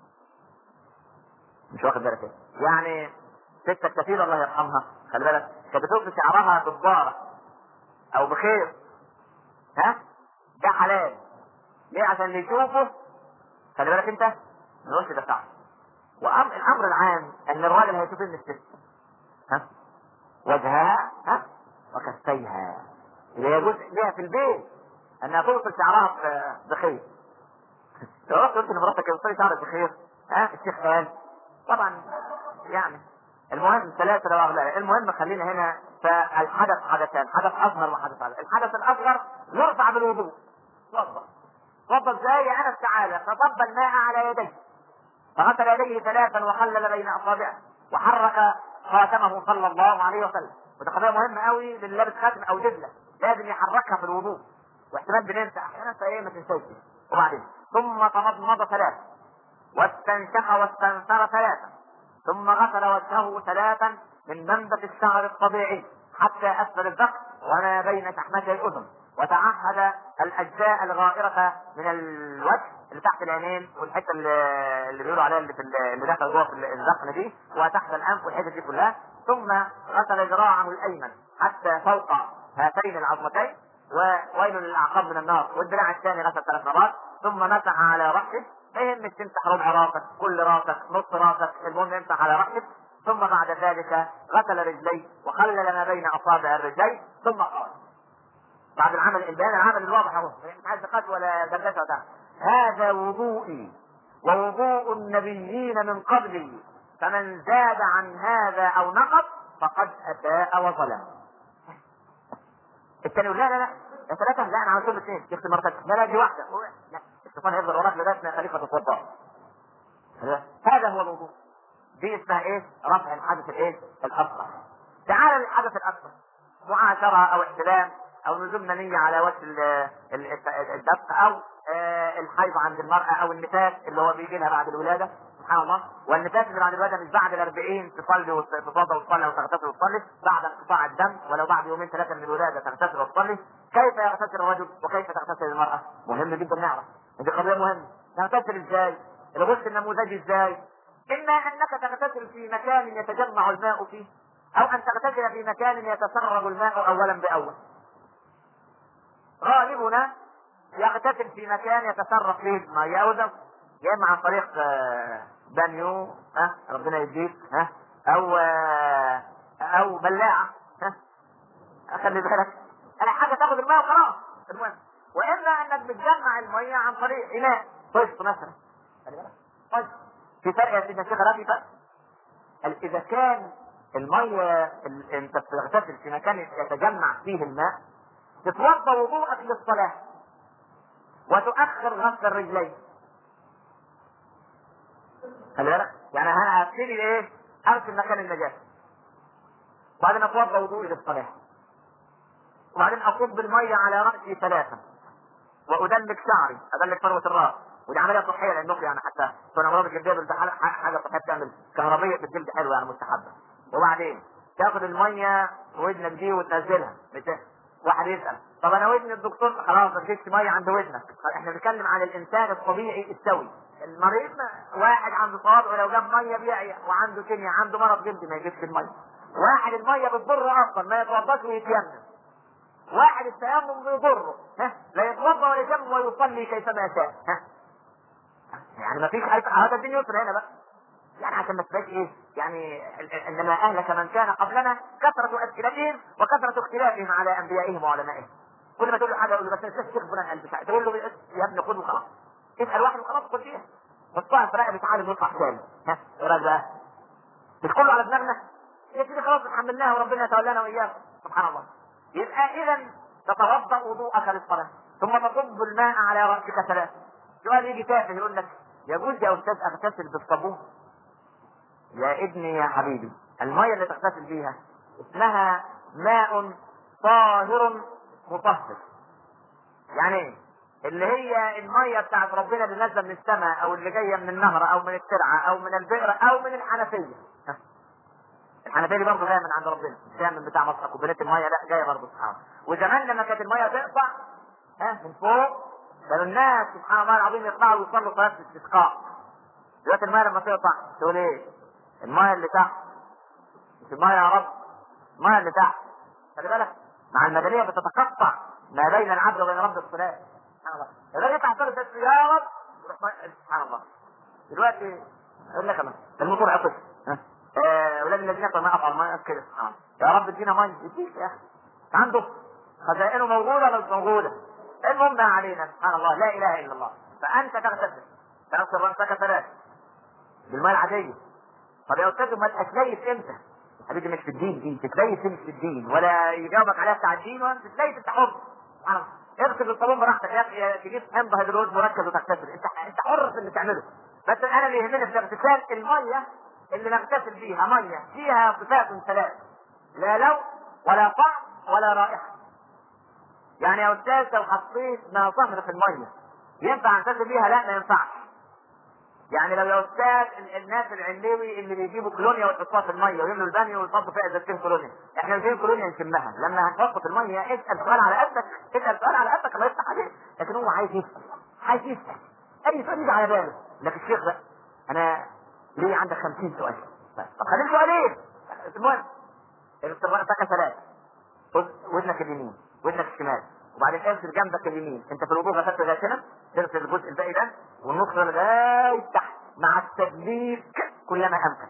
مش واخد بالك ايه يعني ست الكثير الله يرحمها خلي بالك كانت بتوفي شعرها بالضارة او بخير ها ده حلال ليه عشان اللي يشوفه خلي بالك انت ما يقولش ده شعر والامر العام ان الراجل هيشوف ان الست ها وجهها ها وكفيها اللي يجوز ليها في البيت انها توصل شعرها بخير لو رحت قلت لمراتك اوصلي شعرك بخير ها الشيخ قال طبعا يعني المهم ثلاثة لو أغلى المهم خلينا هنا فالحدث حدثان حدث أصغر وحدث أصغر الحدث الأصغر يرفع بالوضوء تفضل تفضل ازاي أنس تعالى فصب الماء على يديه فغسل يديه ثلاثا وخلل بين أصابعه وحرك خاتمه صلى الله عليه وسلم وده قضية مهمة قوي للي لابس خاتم أو دبلة لازم يحركها في الوضوء واحتمال بننسى أحيانا فإيه ما تنساش وبعدين ثم تمضمض ثلاثة واستنشق واستنثر ثلاثا ثم غسل وجهه ثلاثا من منبت الشعر الطبيعي حتى اسفل الذقن وما بين شحمتي الاذن وتعهد الاجزاء الغائرة من الوجه اللي تحت العينين والحته اللي, اللي بيقولوا عليها اللي في اللي داخل جوه في الذقن دي وتحت الانف والحته دي كلها ثم غسل ذراعه الايمن حتى فوق هاتين العظمتين وويل للاعقاب من النار والذراع الثاني غسل ثلاث مرات ثم مسح على راسه ما يهمك تمسح ربع راسك كل راسك نص راسك المهم امسح على راسك ثم بعد ذلك غسل رجليه وخلل ما بين اصابع الرجلين ثم قال بعد العمل البيان العمل الواضح اهو مش عايز قد ولا دردشه ولا هذا وضوئي ووضوء النبيين من قبلي فمن زاد عن هذا او نقص فقد اساء وظلم الثاني يقول لا لا لا يا ثلاثة لا انا عاوز كل اثنين شفت مرتك لا لا دي واحدة لا الشيطان هيفضل وراك لغاية ما يخليك تتوضا هذا هو الوضوء دي اسمها ايه؟ رفع الحدث الايه؟ الاصغر تعال للحدث الاكبر معاشرة او احتلام او نزول منية على وجه الدفق او آه الحيض عند المرأة او النفاس اللي هو بيجي لها بعد الولادة سبحان الله والنفاس اللي بعد الولادة مش بعد ال 40 تصلي وتتوضا وتصلي وتغتسل وتصلي بعد انقطاع الدم ولو بعد يومين ثلاثة من الولادة تغتسل وتصلي كيف يغتسل الرجل وكيف تغتسل المرأة؟ مهم جدا نعرف دي قضية مهمة تغتسل ازاي؟ الغسل النموذجي ازاي؟ اما انك تغتسل في مكان يتجمع الماء فيه او ان تغتسل في مكان يتسرب الماء اولا باول غالبنا يغتسل في مكان يتسرب فيه الماء يا أوزم يا اما عن طريق بانيو ها ربنا يديك ها او او بلاعه ها خلي بالك انا حاجه تاخد الماء وخلاص المهم واما انك بتجمع الميه عن طريق اناء طشت مثلا خلي بالك طيب في فرق يا سيدنا الشيخ رافي فرق اذا كان الميه انت بتغتسل في مكان يتجمع فيه الماء تتوضا وضوءك للصلاه وتؤخر غسل الرجلين خلي بالك يعني انا هبتدي ايه ارسم مكان النجاسه وبعدين اتوضا وضوئي للصلاه وبعدين اصب الميه على راسي ثلاثه وادلك شعري ادلك فروه الراس ودي عمليه صحيه لانكم يعني حتى كنا امراض الجلديه ده حاجه صحيه بتعمل كهربيه في الجلد حلوه يعني مستحبه وبعدين تاخد الميه ودنك دي وتنزلها واحد يسال طب انا ودن الدكتور خلاص ما تجيبش ميه عند ودنك احنا بنتكلم عن الانسان الطبيعي السوي المريض واحد عنده صواب ولو جاب ميه بيعيا وعنده كيمياء عنده مرض جلدي ما يجيبش الميه واحد الميه بتضر اصلا ما يتوضاش ويتيمم واحد التيمم بيضره ها لا يتوضا ولا يتيمم ويصلي كيفما شاء ها يعني ما فيش هذا الدين يسر هنا بقى يعني عشان ما تبقاش ايه يعني انما اهلك من كان قبلنا كثرة اسئلتهم وكثرة اختلافهم على انبيائهم وعلمائهم كل ما تقول له حاجه يقول له بس انت الشيخ فلان قال بتاع تقول له يا ابني خذ وخلاص اسال واحد وخلاص خد فيها حطها في رقبه عالم يطلع ثاني ها ايه رايك بقى؟ مش كله على دماغنا يا سيدي خلاص حملناها وربنا يتولانا واياكم سبحان الله يبقى اذا تتوضا وضوءك للصلاه ثم تصب الماء على راسك ثلاث سؤال يجي تافه يقول لك يجوز يا استاذ اغتسل بالصابون يا ابني يا حبيبي الميه اللي تغتسل بيها اسمها ماء طاهر مطهر يعني ايه اللي هي الميه بتاعت ربنا اللي نازله من السماء او اللي جايه من النهر او من الترعه او من البئر او من الحنفيه ها. الحنفيه دي برضه جايه من عند ربنا مش جايه من بتاع مصر كوبايات الميه لا جايه برضه سبحان الله وزمان لما كانت الميه تقطع ها من فوق كانوا الناس سبحان الله العظيم يطلعوا ويصلوا صلاه الاستسقاء دلوقتي الميه لما تقطع تقول ايه؟ الميه اللي تحت مش الميه يا رب الميه اللي تحت خلي بالك مع المدنيه بتتقطع ما بين العبد وبين رب الصلاه سبحان الله الراجل يطلع صلاه بس يا رب يروح ما- سبحان الله دلوقتي اقول لك انا الموتور عطش ها آه، اولاد الذين يقرأ ما افعل ما كده سبحان الله يا رب ادينا ميه يديك يا اخي عنده خزائنه موجوده ولا مش موجوده المهم ما علينا سبحان الله لا اله الا الله فانت تغتسل تغسل راسك ثلاث بالماء العاديه طب يا استاذ ما تتليف امتى؟ حبيبي مش في الدين دي تتليف مش في الدين ولا يجاوبك عليها بتاع الدين ولا تتليف انت حر سبحان الله. اغسل الصابون براحتك يا اخي يا تجيب حمض هيدروز مركز وتغتسل انت انت حر في اللي تعمله بس انا اللي يهمني في الاغتسال الميه اللي نغتسل بيها ميه فيها صفات ثلاث لا لون ولا طعم ولا رائحه يعني يا استاذ لو حطيت ما صهر في الميه ينفع اغتسل بيها لا ما ينفعش يعني لو يا استاذ ال- الناس العلوي اللي بيجيبوا كولونيا ويحطوها في الميه ويملوا البانيو ويحطوا فيها ازازتين كولونيا احنا مش كولونيا نشمها لما هنحط في الميه اسال سؤال على قدك اسال سؤال على قدك الله يفتح عليك لكن هو عايز يسال عايز يسال اي سؤال يجي على باله لكن الشيخ ده انا ليه عندك 50 سؤال طب خليني سؤالين المهم راسك ثلاث خد ودنك اليمين ودنك الشمال وبعدين اغسل جنبك اليمين انت في الوضوء غسلت غاسلا تغسل الجزء الباقي ده والنص لغايه تحت مع التدليك كلما امكن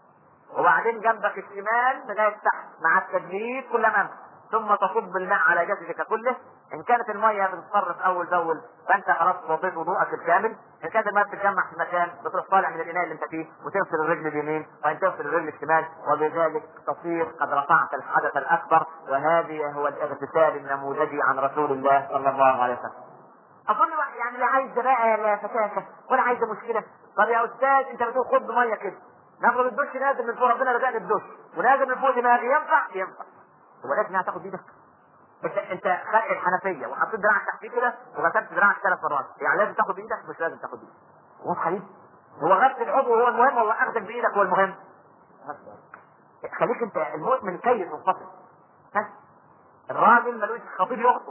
وبعدين جنبك الشمال لغايه تحت مع التدليك كلما امكن ثم تصب الماء على جسدك كله ان كانت الميه بتتصرف اول باول فانت خلاص وضيت وضوءك الكامل ان كانت الميه بتتجمع في مكان بتروح طالع من الاناء اللي انت فيه وتغسل الرجل اليمين وان تغسل الرجل الشمال وبذلك تصير قد رفعت الحدث الاكبر وهذه هو الاغتسال النموذجي عن رسول الله صلى الله عليه وسلم اظن واحد يعني لا عايز بقى لا فتاكه ولا عايز مشكله طب يا استاذ انت بتقول خد ميه كده ناخد الدش نازل من فوق ربنا رزقني الدش ونازل من فوق دماغي ينفع ينفع هو لازم هتاخد ايدك انت انت خلق الحنفيه وحطيت دراعك تحتيه كده وغسلت دراعك ثلاث مرات يعني لازم تاخد بايدك مش لازم تاخد بايدك واضح حبيبي هو غسل العضو هو المهم ولا اخذك بايدك هو المهم خليك انت المؤمن كيف منفصل ها الراجل ملوش خطيب يخطب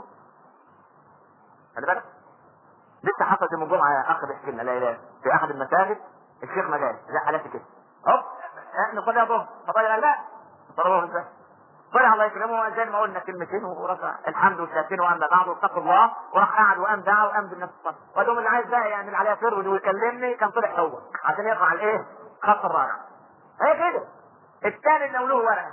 خلي بالك لسه حصلت يوم الجمعه اخ بيحكي لنا لا اله في احد المساجد الشيخ ما جاش زي حالاتي كده هوب احنا نصلي ظهر فقال قال لا صلاه ازاي طلع الله يكرمه زي ما قلنا كلمتين ورفع الحمد والشاكرين واما بعد واتقوا الله وراح قعد وقام دعا وقام بالنفس الصلاه وقال لهم اللي عايز بقى يعمل عليها فرود ويكلمني كان طلع هو عشان يرفع الايه؟ خط الرابع هي كده الثاني اللي له ورقه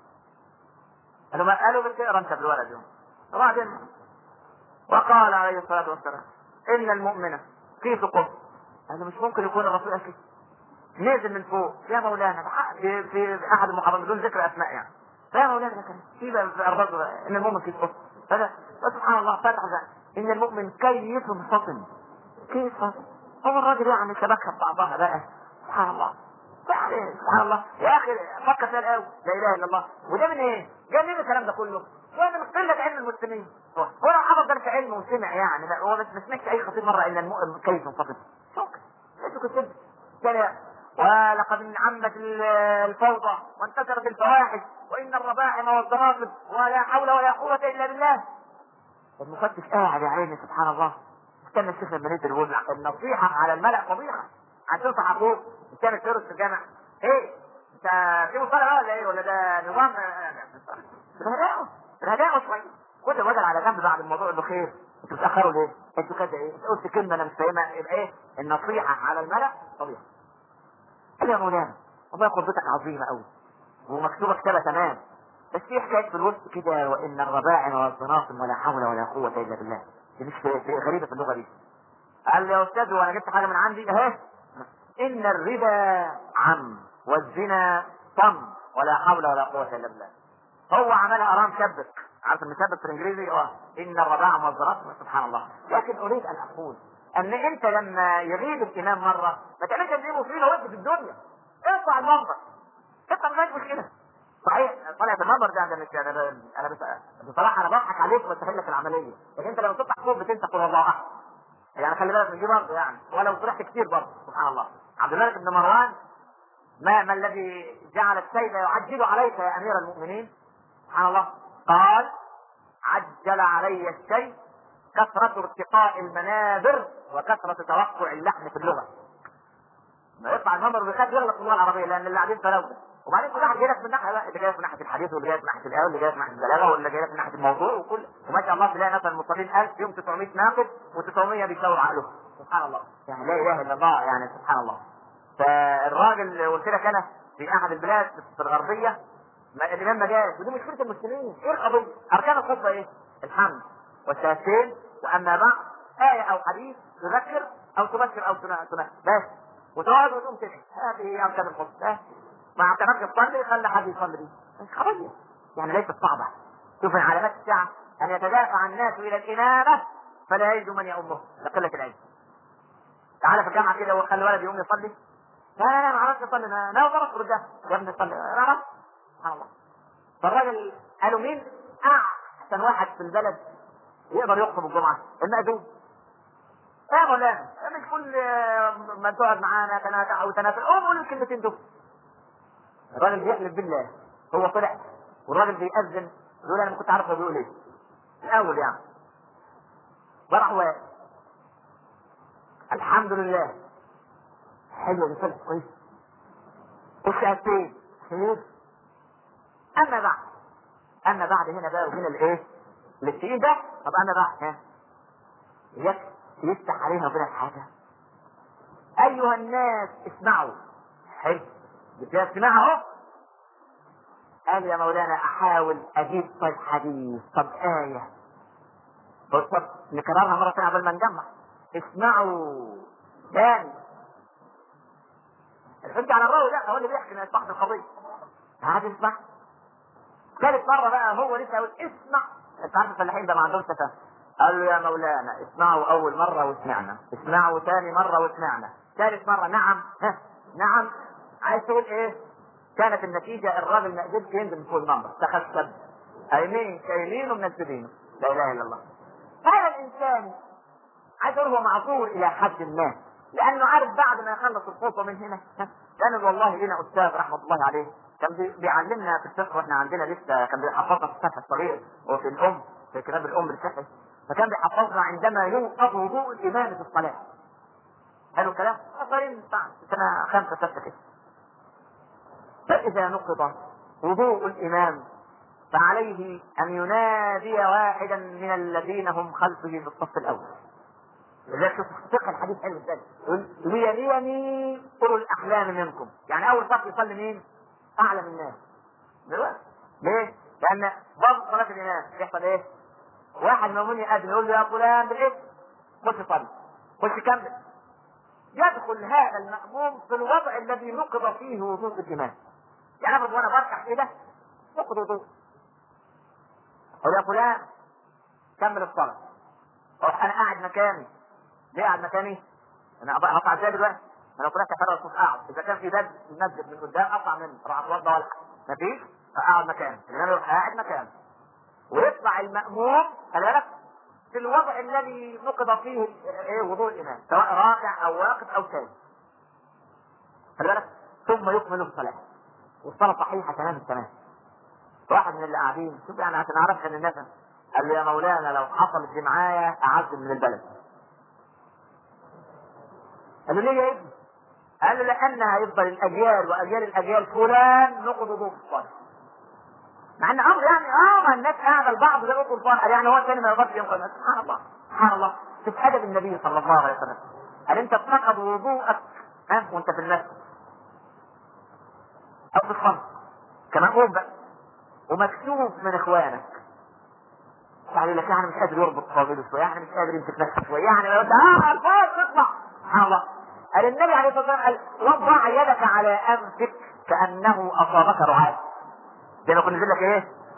قالوا ما قالوا بتقرا انت بالورقه دي وبعدين وقال عليه الصلاه والسلام ان المؤمن في ثقب هذا مش ممكن يكون الرسول قال كده نازل من فوق يا مولانا في, في احد المحاضرات بدون ذكر اسماء يعني يا مولانا ده كان في بقى في ارباب ان المؤمن في ثقب هذا سبحان الله فتح ده ان المؤمن كيف فطن كيف فطن هو الراجل يعني شبكها ببعضها بقى سبحان الله يعني سبحان الله يا اخي فكر فيها الاول لا اله الا الله وده من ايه؟ جاي منين الكلام ده كله؟ وده من قله علم المسلمين هو لو حفظ درس علم وسمع يعني لا هو بس ما سمعش اي خطيب مره الا المؤمن كيف انفصل شكرا ليش كنت كده ولقد عمت الفوضى وانتشرت الفواحش وان الرباعم والضرائب ولا حول ولا قوه الا بالله المفتش قاعد يا عيني سبحان الله استنى الشيخ لما نزل يقول النصيحه على الملأ فضيحه هتنصح اخوك كان الفيروس في الجامع ايه انت في مصطلح ولا ايه ولا ده نظام رهداء رهداء شويه خد الوجل على جنب بعد الموضوع انه خير انتوا بتاخروا ليه؟ انتوا كده ايه؟ قلت كلمه انا مش فاهمها يبقى ايه؟ النصيحه على الملأ طبيعي قال يا مولانا والله قدرتك عظيمه قوي ومكتوبه كتابه تمام بس في حكايه في الوسط كده وان الرباعم والطناطم ولا حول ولا قوه الا بالله دي مش غريبه في اللغه دي قال لي يا استاذ وانا جبت حاجه من عندي اهي ان الربا عم والزنا طم ولا حول ولا قوه الا بالله هو عملها ارام شبك عارف المثال في الانجليزي اه ان الرضاعه مصدرات سبحان الله لكن اريد ان اقول ان انت لما يغيب الامام مره ما تعملش زي مصيبه وانت في الدنيا ارفع المنبر اطلع ما مشكله صحيح طلعت المنبر ده ده مش انا انا بس بصراحه انا بضحك عليك وبسهل لك العمليه لكن انت لما تطلع فوق بتنسى قول الله احد يعني خلي بالك من دي برضه يعني ولو طلعت كتير برضه سبحان الله عبد الملك بن مروان ما ما الذي جعل السيف يعجل عليك يا امير المؤمنين سبحان الله قال عجل علي الشيء كثرة ارتقاء المنابر وكثرة توقع اللحن في اللغة ما يطلع المنبر بيخاف يغلط اللغة العربية لأن اللي قاعدين فلوسة وبعدين كل واحد جاي لك من ناحية بقى اللي جاي من ناحية الحديث واللي جاي من ناحية الآية واللي جاي من ناحية البلاغة واللي جاي من ناحية الموضوع وكل وما شاء الله تلاقي مثلا المصلين 1000 فيهم 900 ناقد و900 بيشاور عقله سبحان الله يعني لا إله إلا الله يعني سبحان الله فالراجل قلت لك أنا في أحد البلاد في الغربية ما الإمام ما جاش ودي مشكلة المسلمين إيه القضية؟ أركان الخطبة إيه؟ الحمد والتهسين وأما بعد آية أو حديث تذكر أو تبشر أو تنهى بس وتقعد وتقوم تدعي هذه أركان الخطبة بس ما اعتناش تصلي خلي حد يصلي دي مش قضية يعني ليست صعبة شوف من علامات الساعة أن يتدافع الناس إلى الإمامة فلا يجد من يؤمه لقلة العلم تعالى في الجامعة كده وخلي ولد يقوم يصلي لا لا لا ما اعرفش اصلي ما لا غلط رجال يا ابني صلي ما اعرفش سبحان الله فالراجل قالوا مين احسن واحد في البلد يقدر يخطب الجمعه المأذون يا مولانا مش كل ما تقعد معانا تنافع او تنافع قوم قول الكلمتين دول الراجل بيحلف بالله هو طلع والراجل بيأذن يقول انا ما كنت عارف هو بيقول ايه الاول يعني فراح واقف الحمد لله حلو ده طلع كويس والشهادتين خير اما بعد اما بعد هنا بقى وهنا الايه التقيل ده طب اما بعد ها يك- يفتح علينا ربنا حاجه ايها الناس اسمعوا حلو بتسمع اهو قال يا مولانا احاول اجيب طيب حديث طب ايه طب طب نكررها مره ثانيه قبل ما نجمع اسمعوا تاني الحجة على الراوي ده هو اللي بيحكي من صاحب القضية هذا اسمع ثالث مرة بقى هو لسه يقول اسمع انت عارف الفلاحين ده ما عندهمش تفاهم قال له يا مولانا اسمعوا أول مرة وسمعنا اسمعوا ثاني مرة وسمعنا ثالث مرة نعم ها نعم عايز تقول ايه كانت النتيجة الراجل ما قدرش ينزل فوق المنبر تخشب ايمين كايلين ومنزلينه لا اله الا الله هذا الانسان عايز اقول هو معذور الى حد ما لانه عارف بعد ما يخلص الخطوه من هنا ها، كان والله لنا استاذ رحمه الله عليه كان بي- بيعلمنا في الفقه واحنا عندنا لسه كان بيحفظنا في الفتح الصغير وفي الام في كتاب الام الفقه فكان بيحفظنا عندما يوقف وضوء الامام في الصلاه حلو الكلام؟ صغيرين بتاع سنه خمسه سته كده فاذا نقض وضوء الامام فعليه ان ينادي واحدا من الذين هم خلفه في الصف الاول لذلك شوف فقه الحديث حلو ازاي يقول ليليني اولو الاحلام منكم يعني اول صف يصلي مين؟ اعلم الناس دلوقتي ليه؟ لان بعض صلاه الامام يحصل ايه؟ واحد مؤمن يأذن يقول له يا فلان بالاسم خش صلي خش كمل يدخل هذا المأموم في الوضع الذي نقض فيه وضوء الإمام يعني افرض وانا بركع كده نقض وضوء اقول يا فلان كمل الصلاة اروح انا قاعد مكاني ليه قاعد مكاني؟ انا أبقى هطلع ازاي دلوقتي؟ انا لو طلعت فرق الصوت اقعد اذا كان في باب المسجد من قدام اطلع منه اروح اتوضى ولا مفيش اقعد مكاني اذا انا اروح قاعد مكاني ويطلع المأموم خلي بالك في الوضع الذي نقض فيه ايه وضوء الامام سواء راكع او واقف او ساجد خلي بالك ثم يكمل الصلاه والصلاه صحيحه تمام التمام واحد من اللي قاعدين شوف يعني عشان اعرف ان الناس قال لي يا مولانا لو حصلت دي معايا اعزل من البلد قال له ليه يا ابني؟ قال له لانها هيفضل الاجيال واجيال الاجيال فلان نقض وضوء الصلاه مع ان امر يعني اه ما الناس قاعده البعض ده يقول فرق يعني هو الثاني ما يقدرش ينقل سبحان الله سبحان الله شوف ادب النبي صلى الله عليه وسلم قال انت تنقض وضوءك ها وانت في المسجد او في الصلاه كمان قوم بقى ومكسوف من اخوانك يعني لك يعني مش قادر يربط صابيله شويه يعني مش قادر يمسك نفسه شويه يعني لو انت اه الفاظ تطلع سبحان الله قال النبي عليه الصلاه والسلام قال وضع يدك على انفك كانه اصابك رعاة زي ما كنا نقول لك ايه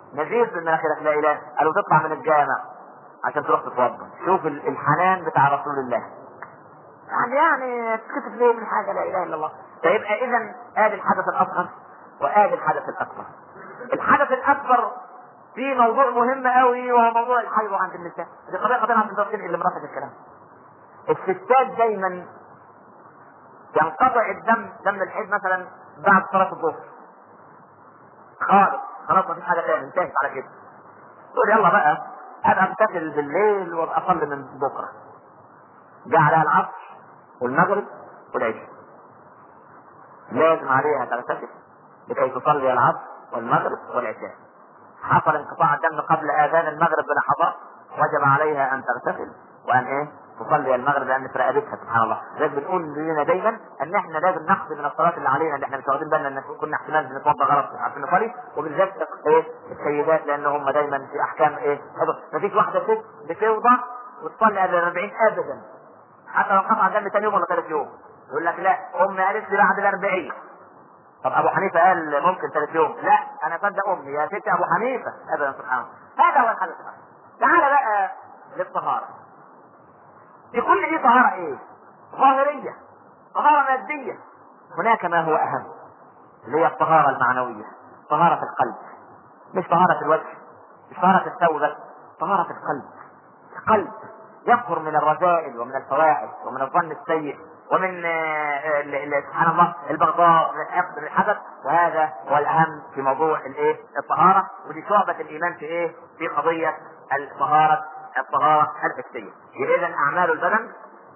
نزيف من مناخيرك لا اله قالوا تطلع من الجامع عشان تروح تتوضا شوف ال- الحنان بتاع رسول الله يعني يعني تكتب ليه من حاجه لا اله الا الله فيبقى اذا ادي الحدث الاصغر وادي الحدث الاكبر الحدث الاكبر في موضوع مهم قوي وهو موضوع الحيض عند النساء دي قضيه خطيره عند الزوجين اللي مرافق الكلام الستات دايما ينقطع الدم دم الحيض مثلا بعد صلاه الظهر خالص خلاص مفيش حاجه تاني انتهت على كده تقول يلا بقى ابقى امتثل بالليل وابقى اصلي من بكره جاء عليها العصر والمغرب والعشاء لازم عليها تغتسل لكي تصلي العصر والمغرب والعشاء حصل انقطاع الدم قبل اذان المغرب بلحظات وجب عليها ان تغتسل وان ايه تصلي المغرب لان في رقبتها سبحان الله لازم بنقول لنا دايما ان احنا لازم نقضي من الصلاه اللي علينا اللي احنا مش واخدين بالنا ان كنا احتمال بنتوضا غلط مش عارفين نصلي وبالذات ايه السيدات لان هم دايما في احكام ايه حفظ مفيش واحده ست بتوضع وتصلي قبل 40 ابدا حتى لو قطع دم ثاني يوم ولا ثالث يوم يقول لك لا امي قالت لي بعد ال 40 طب ابو حنيفه قال ممكن ثالث يوم لا انا صدق امي يا ست ابو حنيفه ابدا سبحان الله هذا هو الحدث الأكبر. تعال بقى للطهاره في كل دي طهاره ايه ظاهريه طهاره ماديه هناك ما هو اهم اللي هي الطهاره المعنويه طهاره القلب مش طهاره الوجه مش طهاره الثوب بس طهاره القلب القلب يطهر من الرذائل ومن الفواحش ومن الظن السيء ومن آه، ال- ال- سبحان الله البغضاء من الحقد من الحسد وهذا هو الاهم في موضوع الايه الطهاره ودي شعبه الايمان في ايه في قضيه الطهاره الطهاره الحسيه يبقى اذا اعمال البدن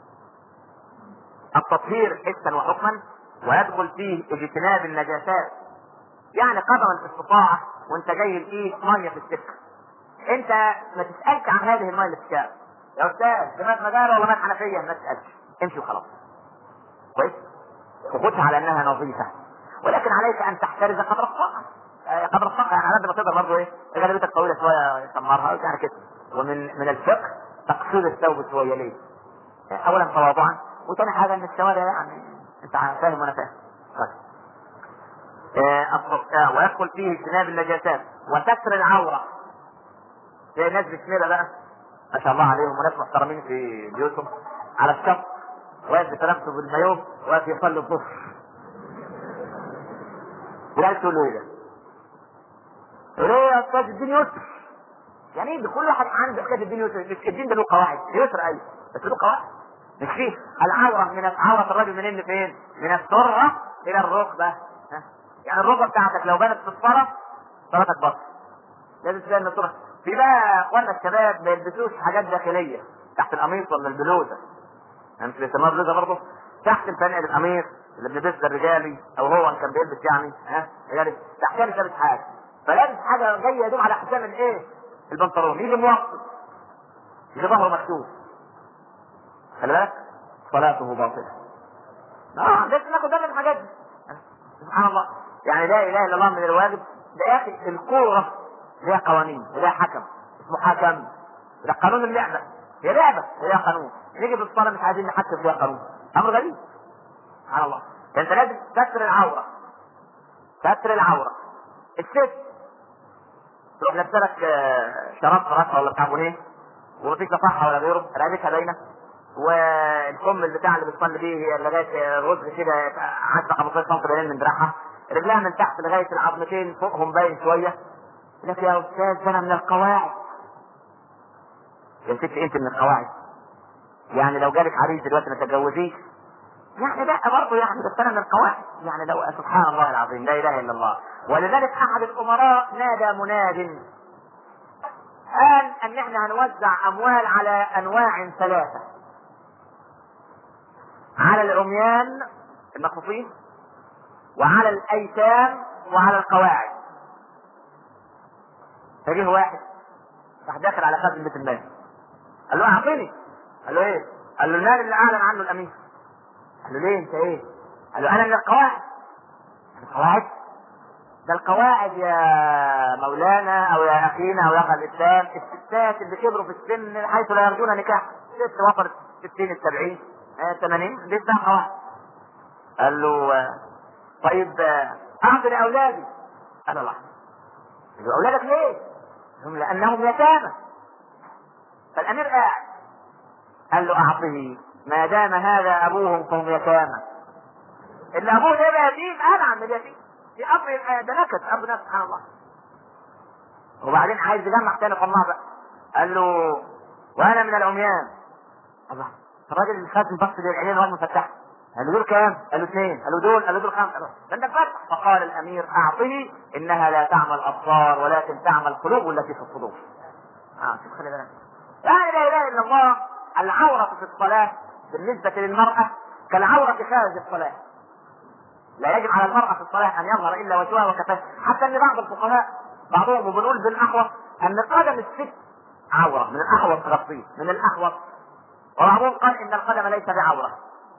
التطهير حسا وحكما ويدخل فيه اجتناب النجاسات يعني قدر الاستطاعه وانت جاي لقيت ميه في السكه انت ما تسالش عن هذه الميه اللي في الشارع يا استاذ ده مات مجارة ولا مات حنفيه ما تسالش امشي وخلاص كويس وخدها على انها نظيفه ولكن عليك ان تحترز قدر الطاقه آه، قدر الطاقه يعني على قد ما تقدر برضه ايه غالبيتك طويله شويه تمرها يعني كده ومن من الفقه تقصير الثوب شويه ليه؟ اولا تواضعا وثاني حاجه ان الشوارع يعني انت فاهم وانا فاهم طيب. آه، الص- آه، ويدخل فيه اجتناب النجاسات وستر العوره زي ناس بتميرة بقى ما شاء الله عليهم وناس محترمين في بيوتهم على الشط واقف بتلبسه بالمايوه واقف يصلي الظهر وقال تقول له ايه ده؟ يقول ايه يا استاذ الدين يسر يعني ايه ده كل واحد عنده حكايه الدين يسر مش الدين ده له قواعد يسر ايوه بس له قواعد مش فيه العوره من عوره الرجل منين لفين؟ من السره الى الركبه ها؟ يعني الركبه بتاعتك لو بانت في الصلاه صلاتك بطل لازم تلاقي الصوره في بقى اخواننا الشباب ما يلبسوش حاجات داخليه تحت القميص ولا البلوزه يعني مش بيسموها بلوزه برضه تحت الفنق القميص اللي بنلبسها الرجالي او هو اللي كان بيلبس يعني ها رجالي تحتها مش لابس حاجه فلابس حاجه جايه يدوم على حسام الايه؟ البنطلون يجي موقف يجي ظهره مكشوف خلي بالك صلاته باطله اه لازم ناخد بالنا من الحاجات دي سبحان الله يعني لا اله الا الله من الواجب ده يا اخي الكوره ليها قوانين وليها حكم اسمه حكم ده قانون اللعبه هي لعبه وليها قانون نيجي في الصلاه مش عايزين نحكم فيها قانون امر غريب سبحان الله انت لازم تستر العوره ستر العوره الست تروح لابسه لك آه، شراب فراشة ولا بتاع بونيه ومفيش لا صحه ولا غيره رقبتها باينه والكم البتاع اللي بتصلي بيه هي لغايه الرزق كده 10 15 سم باين من دراعها رجلها من تحت لغايه العظمتين فوقهم باين شويه لك يا استاذ انا من القواعد يا ست انت من القواعد يعني لو جالك عريس دلوقتي ما تتجوزيش يعني لا برضه يعني بس انا من القواعد يعني لو سبحان الله العظيم لا اله الا الله ولذلك احد الامراء نادى مناد قال ان احنا هنوزع اموال على انواع ثلاثه على العميان المخصوصين وعلى الايتام وعلى القواعد فجه واحد راح داخل على خازن بيت المال قال له اعطيني قال له ايه؟ قال له المال اللي اعلن عنه الامين قال له ليه انت ايه؟ قال له انا من القواعد القواعد ده القواعد يا مولانا او يا اخينا او يا اخ الاسلام الستات اللي كبروا في السن حيث لا يرجون نكاح ست وصلت 60 70 آه، 80 دي اسمها قواعد قال له آه، طيب آه، اعطني اولادي قال له لحظه قالوا اولادك ليه؟ هم لانهم يتامى فالامير قاعد قال له اعطه ما دام هذا ابوهم فهم يتامى اللي ابوه ده يبقى يتيم انعم من اليتيم في اب يبقى ده نكد اب ده سبحان الله وبعدين عايز يجمع تاني طماع بقى قال له وانا من العميان الله الراجل اللي خد البص للعينين وهو مفتح قال له دول كام؟ قال له اثنين قال له دول قال له دول خمسه ده انت فتح فقال الامير اعطه انها لا تعمى الابصار ولكن تعمى القلوب التي في الصدور اه شوف خلي بالك لا اله الا الا الله العوره في الصلاه بالنسبه للمراه كالعوره خارج الصلاه لا يجب على المرأة في الصلاة أن يظهر إلا وجهها وكفاها، حتى أن بعض الفقهاء بعضهم وبنقول بالأحوط أن قدم الست عورة من الأحوط تغطيه من الأحوط وبعضهم قال إن القدم ليس بعورة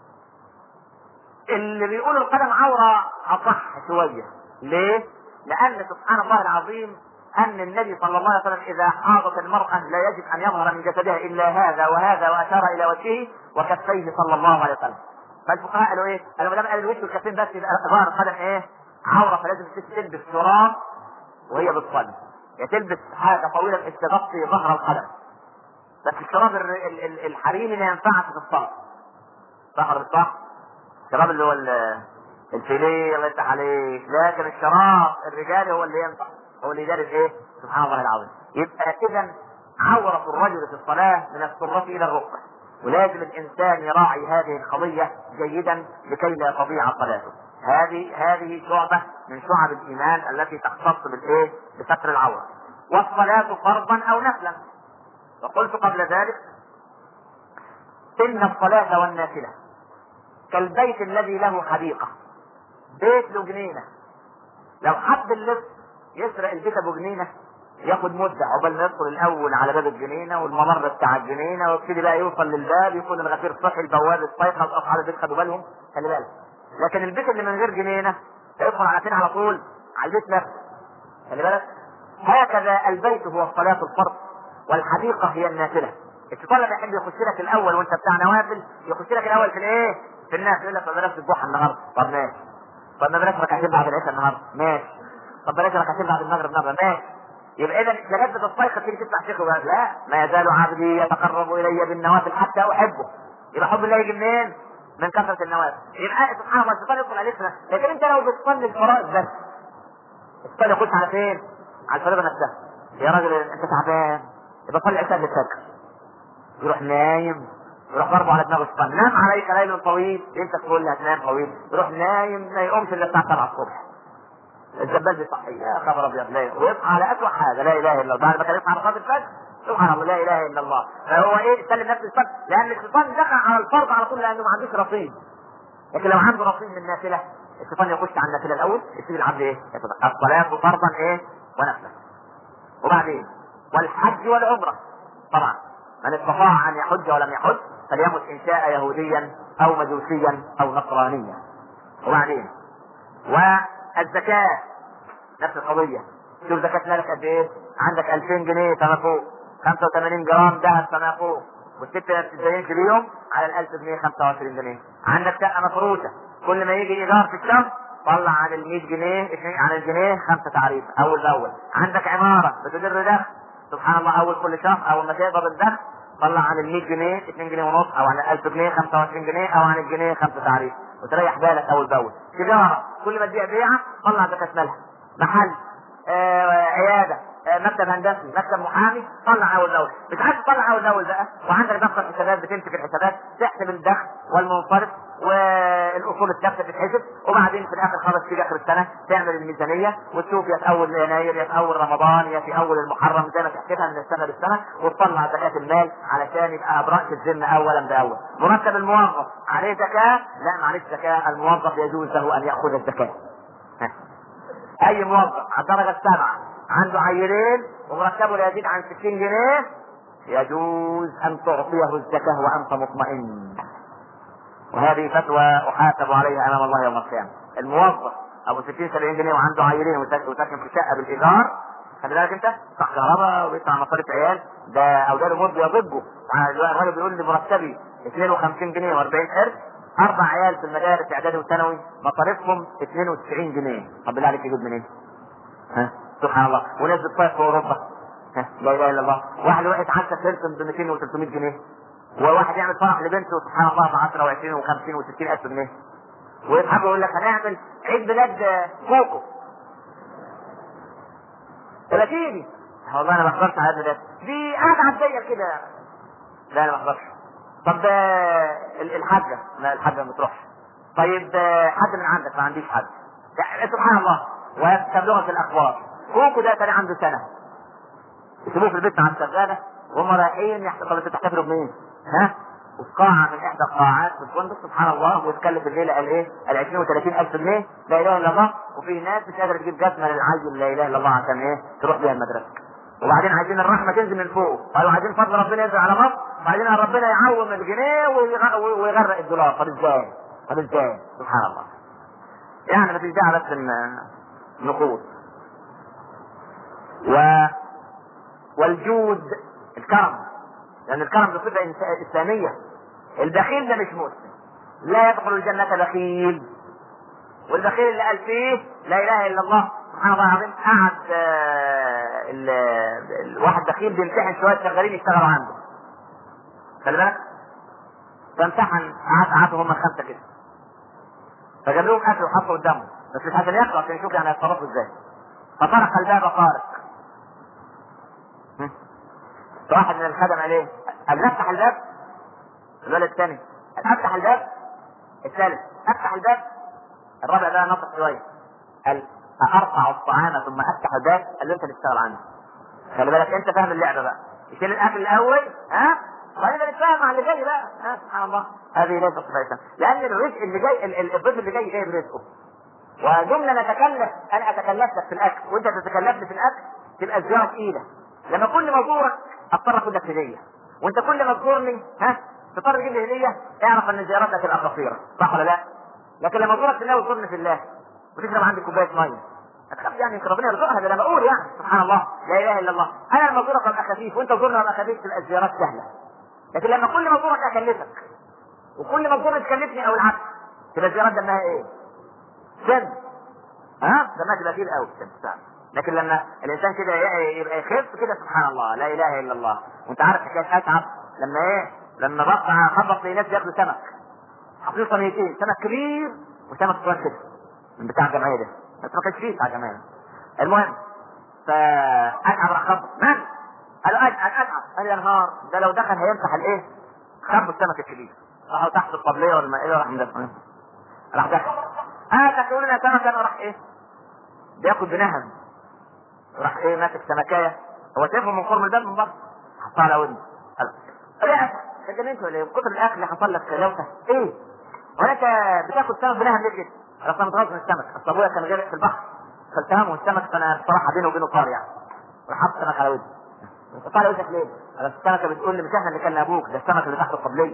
اللي بيقول القدم عورة أصح شوية ليه؟ لأن سبحان الله العظيم أن النبي صلى الله عليه وسلم إذا حاضت المرأة لا يجب أن يظهر من جسدها إلا هذا وهذا وأشار إلى وجهه وكفيه صلى الله عليه وسلم فالفقهاء قالوا ايه؟ قالوا ما دام قال الوجه والكفين بس يبقى ظهر القدم ايه؟ عوره فلازم الست تلبس شراب وهي بتصلي يا تلبس حاجه طويله بحيث تغطي ظهر القدم بس الشراب الر- ال- ال- الحريمي ما ينفعش في الصلاه صح ولا مش صح؟ الشراب اللي هو ال- الفيليه الله يفتح عليك لكن الشراب الرجالي هو اللي ينفع هو اللي يدارس ايه؟ سبحان الله العظيم يبقى اذا عورة الرجل في الصلاة من السرة إلى الركبة ولازم الإنسان يراعي هذه القضية جيدا لكي لا تضيع صلاته هذه هذه شعبة من شعب الإيمان التي تختص بالإيه؟ بستر العورة والصلاة فرضا أو نفلا وقلت قبل ذلك إن الصلاة والنافلة كالبيت الذي له حديقة بيت له جنينة لو حب اللص يسرق البيت ابو جنينه ياخد مده عقبال ما يدخل الاول على باب الجنينه والممر بتاع الجنينه ويبتدي بقى يوصل للباب يكون الغفير صحي البواب استيقظ اصحاب البيت خدوا بالهم خلي بالك لكن البيت اللي من غير جنينه يدخل على فين على طول على البيت نفسه خلي بالك هكذا البيت هو الصلاه الفرض والحديقه هي النافله الشيطان لما يحب يخش لك الاول وانت بتاع نوافل يخش لك الاول في الايه؟ في النافل يقول لك طب بلاش الضحى النهارده طب ماشي طب ما بلاش ركعتين بعد العشاء النهارده ماشي طب بلاش ركعتين بعد المغرب النهارده ماشي يبقى اذا لغايه تستيقظ تيجي تسمع شيخ وقال لا ما يزال عبدي يتقرب الي بالنوافل حتى احبه يبقى حب الله يجي منين؟ من كثره النوافل يبقى سبحان الله الشيطان يدخل عليك لكن انت لو بتصلي الفرائض بس الشيطان يخش على فين؟ على الفريضه نفسها يا راجل انت تعبان يبقى صلي عشاء للفجر يروح نايم يروح ضربه على دماغه الشيطان نام عليك ليل طويل انت تقول لي هتنام طويل يروح نايم ما يقومش الا الساعه 7 الصبح الزبال بيصحي يا خبر ابيض لا ويصحى على اسوء حاجه لا اله الا الله بعد ما كان يصحى على صلاه الفجر سبحان الله لا اله الا الله فهو ايه سلم نفسه الفرد لان الشيطان دخل على الفرض على طول لانه ما عندوش رصيد لكن لو عنده رصيد من النافله الشيطان يخش على النافله الاول يسيب العبد ايه؟ يصدق. الصلاه فرضا ايه؟ ونفلا وبعدين والحج والعمره طبعا من استطاع ان يحج ولم يحج فليمت ان شاء يهوديا او مجوسيا او نصرانيا وبعدين والزكاه نفس القضيه شوف زكاه مالك قد ايه عندك 2000 جنيه فما فوق 85 جرام ذهب فما فوق والست ما بتتزينش بيهم على ال 1000 جنيه 25 جنيه عندك شقه مفروشه كل ما يجي ايجار في الشهر طلع عن ال 100 جنيه اثنين- عن الجنيه خمسه تعريف اول باول عندك عماره بتدر دخل سبحان الله اول كل شهر اول ما تقبض الدخل طلع عن ال 100 جنيه 2 جنيه ونص او عن ال 1000 جنيه 25 جنيه او عن الجنيه خمسه تعريف وتريح بالك اول باول تجاره كل ما تبيع بيعه طلع زكاه مالها محل آه عياده آه مكتب هندسي مكتب محامي طلع اول باول مش عايز تطلع اول باول بقى وعندك دفتر حسابات بتمسك الحسابات تحسب الدخل والمنصرف والاصول الثابته تتحسب وبعدين في الاخر خالص تيجي اخر السنه تعمل الميزانيه وتشوف يا في اول يناير يا في اول رمضان يا في اول المحرم زي ما تحسبها من السنه للسنه وتطلع زكاه المال علشان يبقى براس الذمه اولا باول مرتب الموظف عليه زكاه لا معلش زكاه الموظف يجوز له ان ياخذ الزكاه ها. اي موظف على الدرجه السابعه عنده عيلين ومرتبه لا يزيد عن 60 جنيه يجوز ان تعطيه الزكاه وانت مطمئن وهذه فتوى احاسب عليها امام الله يوم القيامه الموظف ابو 60 70 جنيه وعنده عيلين وساكن وساكن في شقه بالايجار خلي بالك انت صح كهرباء ويدفع مصاريف عيال ده اولاده موت بيضبوا الراجل بيقول لي مرتبي 52 جنيه و40 قرش اربع عيال في المدارس اعدادي وثانوي مصاريفهم 92 جنيه طب بالله عليك يجيب منين؟ ها سبحان الله وناس بتصيف في اوروبا ها، لا اله الا الله واحد واحد حتى فيلم ب 200 و300 جنيه وواحد يعمل فرح لبنته سبحان الله ب 10 و20 و50 و60 الف جنيه ويضحكوا يقول لك هنعمل عيد ميلاد آه، كوكو 30 والله انا ما حضرتش عيد ميلاد دي قاعده عاديه كده لا انا ما حضرتش طب آه، ال- الحاجه لا الحاجه ما تروحش طيب آه، حد من عندك ما عنديش حد يعني سبحان الله ويستبلغ في الاخبار كوكو ده كان عنده سنه يسيبوه في البيت مع الشغاله وهم رايحين يحت- طب انتوا تحتفلوا بمين؟ ها؟ وفي قاعة من إحدى القاعات في الفندق سبحان الله ويتكلف الليلة قال إيه؟ قال 20 و30 ألف جنيه لا إله إلا الله وفي ناس مش قادرة تجيب جزمة للعيل لا إله إلا الله عشان إيه؟ تروح بيها المدرسة. وبعدين عايزين الرحمة تنزل من فوق، قالوا عايزين فضل ربنا ينزل على مصر، وبعدين ربنا يعوم الجنيه ويغ- ويغرق الدولار، طب إزاي؟ طب إزاي؟ سبحان الله. يعني ما فيش داعي بس إن نقود. و والجود الكرم لان الكرم ده صفه إنس- اسلاميه البخيل ده مش مسلم لا يدخل الجنه بخيل والبخيل اللي قال فيه لا اله الا الله سبحان الله العظيم قعد آه، ال- الواحد بخيل بيمتحن شويه شغالين يشتغلوا عنده خلي بالك فامتحن قعد قعدوا هم خمسه كده فجاب لهم اكل وحطوا قدامهم بس مش عشان ياكلوا عشان يشوف يعني هيتصرفوا ازاي فطرق الباب طارق هم؟ واحد من الخدم عليه قال نفتح الباب الولد الثاني قال افتح الباب الثالث افتح الباب الرابع ده نطق شويه قال ارفع الطعام ثم افتح الباب قال له انت اللي تشتغل عنه خلي بالك انت فاهم اللعبه بقى يشيل الاكل الاول ها وبعدين نتفاهم على اللي جاي بقى ها سبحان الله هذه ليست صفه لان الرزق اللي جاي ال- ال- الضيف اللي جاي جاي برزقه ودمنا نتكلف انا اتكلف لك في الاكل وانت تتكلف لي في الاكل تبقى الزياره تقيله لما كل ما ازورك اضطر اخد لك هديه وانت كل ما تزورني ها تضطر تجيب لي هديه اعرف ان زيارتك هتبقى قصيره صح ولا لا؟ لكن لما ازورك في الله وتزورني في الله وتشرب عندي كوبايه ميه هتخاف يعني يمكن ربنا يرزقها ده انا بقول يعني سبحان الله لا اله الا الله انا لما ازورك ابقى خفيف وانت تزورني ابقى خفيف تبقى الزيارات سهله لكن لما كل ما ازورك اكلفك وكل ما تزورني تكلفني او العكس تبقى الزيارات دمها ايه؟ سن ها ده ماشي بخيل قوي لكن لما الانسان كده ي- يبقى يخف كده سبحان الله لا اله الا الله وانت عارف حكايه اتعب لما ايه لما بقى خبط لي ناس بياكلوا سمك حاطين صينيتين سمك كبير وسمك صغير كده من بتاع الجمعيه ده بس ما كانش فيه بتاع الجمعيه المهم فاتعب راح خبط من؟ قال له اتعب اتعب قال يا نهار ده لو دخل هيمسح الايه؟ خبوا السمك الكبير راحوا تحت الطبليه والمائده راح مدفع راح دخل اه تقول لنا سمكه راح ايه؟ بياكل بنهم راح ايه ماسك سمكايه هو شايفه من قرب الباب من بره حطها على ودنه قال لا انت انت ولا ايه؟ من كتر الاكل حصل لك لوثه ايه؟ هو انت بتاكل سمك بنهم ليه كده؟ انا متغاظ من السمك اصل ابويا كان غرق في البحر فالتهمه السمك فانا بصراحه بينه وبينه طار يعني راح حط سمك على ودني انت طالع وشك ليه؟ انا السمكه بتقول لي مش احنا اللي كنا ابوك ده السمك اللي تحت الطبليه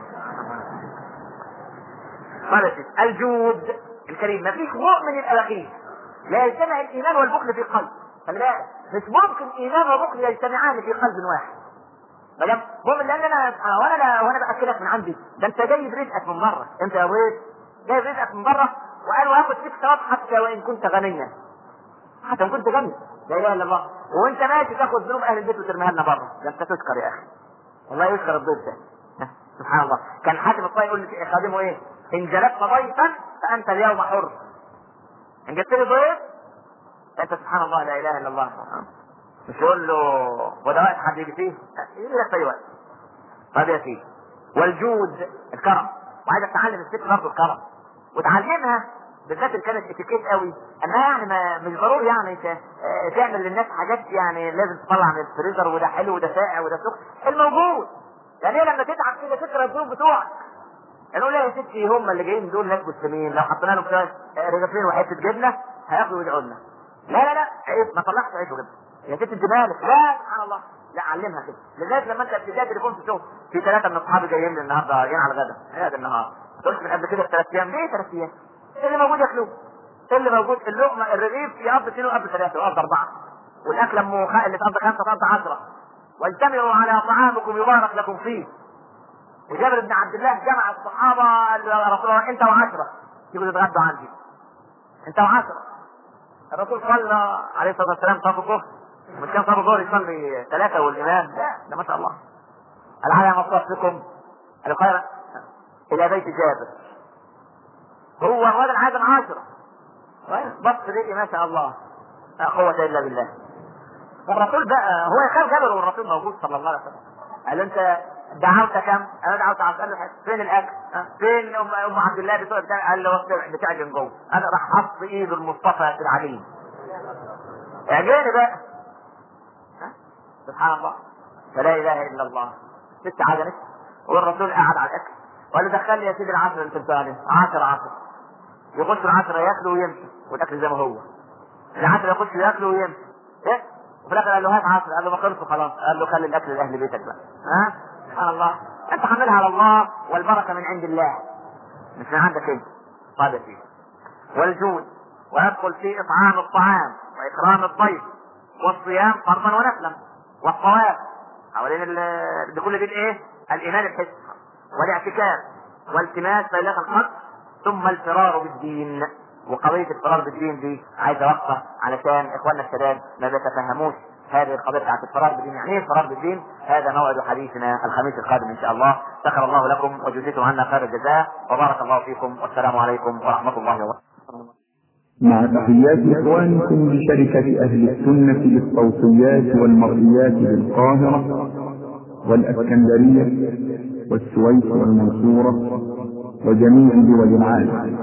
قال يا سيدي، الجود الكريم ما فيش مؤمن يبقى بخيل لا يجتمع الايمان والبخل في قلب خلي بالك مش ممكن ايمان وبخل يجتمعان في قلب واحد ما دام مؤمن لان انا آه، وانا لا وانا باكلك من عندي ده انت جايب رزقك من بره انت يا ولد جايب رزقك من بره وقال واخد فيك ثواب حتى وان كنت غنيا حتى وان كنت غني لا اله الا الله وانت ماشي تاخد ذنوب اهل البيت وترميها لنا بره ده انت تشكر يا اخي والله يشكر الضيف ده ها، سبحان الله كان حاتم الطائي يقول لخادمه ايه ان جلبت ضيفا فانت اليوم حر ان جبت لي ضيف فانت سبحان الله لا اله الا الله مش يقول له وده وقت حد يجي فيه لا، يجي لك في اي وقت طيب يا سيدي والجود الكرم وعايزك تعلم الست برضه الكرم وتعلمها بالذات اللي كانت اتيكيت قوي انها يعني ما مش ضروري يعني ت- آه، تعمل للناس حاجات يعني لازم تطلع من الفريزر وده حلو وده ساقع وده سخن الموجود يعني هي لما تتعب كده تكره الضيوف بتوعك نقول لها يا ستي هم اللي جايين دول ناس مسلمين لو حطينا لهم شويه آه، رغيفين وحته جبنه هياكلوا ويدعوا لنا لا لا لا عيب ما طلعش عيب وجبنه يا ست انت مالك لا سبحان الله لا علمها كده لغايه لما انت بتبدا تليفون تشوف في ثلاثه من اصحابي جايين لي النهارده جايين على الغدا هذا النهار ما تقولش من قبل كده بثلاث ايام ليه ثلاث ايام؟ إيه اللي موجود ياكلوه إيه اللي موجود اللقمه الرغيف يقضي اثنين ويقضي ثلاثه ويقضي اربعه والاكله ام خ- اللي تقضي خمسه تقضي عشره واجتمعوا على طعامكم يبارك لكم فيه وجابر بن عبد الله جمع الصحابه قال له يا رسول الله انت وعشره تيجوا تتغدوا عندي انت وعشره الرسول صلى عليه الصلاه والسلام صلاه الظهر مش كان صلاه الظهر يصلي ثلاثه والامام لا ده ما شاء الله العالم مصلحتكم القاهره الى بيت جابر هو الراجل عازم عشرة بص لقي ما شاء الله لا قوة إلا بالله والرسول بقى هو يخاف جابر والرسول موجود صلى الله عليه وسلم قال له أنت دعوت كم؟ انا دعوت عبد قال له فين الاكل؟ ها؟ فين ام ام عبد الله بتوع بتاع قال له وقت بتاعي من جوه انا راح حط ايد المصطفى في العليم اعجاني بقى ها؟ سبحان الله فلا اله الا الله ست عجلت والرسول قعد على الاكل وقال له دخل لي يا سيدي العشرة اللي انت عليه 10 10 يخش العشرة ياكلوا ويمشي والاكل زي ما هو العشرة يخش ياكلوا ويمشي ايه وفي الاخر قال له هات 10 قال له ما خلصوا خلاص قال له خلي الاكل لاهل بيتك بقى ها سبحان الله انت حملها على الله والبركه من عند الله مش من عندك انت طيب يا سيدي والجود ويدخل في اطعام الطعام واكرام الضيف والصيام فرضا ونفلا والطواف حوالين ال- بكل دي الايه؟ الايمان الحسي والاعتكاف والتماس ليلة القدر ثم الفرار بالدين وقضية الفرار بالدين دي عايزة وقفة علشان اخواننا الشباب ما بيتفهموش هذه القضية بتاعت الفرار بالدين يعني ايه الفرار بالدين؟ هذا موعد حديثنا الخميس القادم ان شاء الله شكر الله لكم وجزيتم عنا خير الجزاء وبارك الله فيكم والسلام عليكم ورحمة الله وبركاته مع تحيات إخوانكم بشركة أهل السنة للصوتيات والمرئيات بالقاهرة والأسكندرية والسويس والمنصورة وجميع دول العالم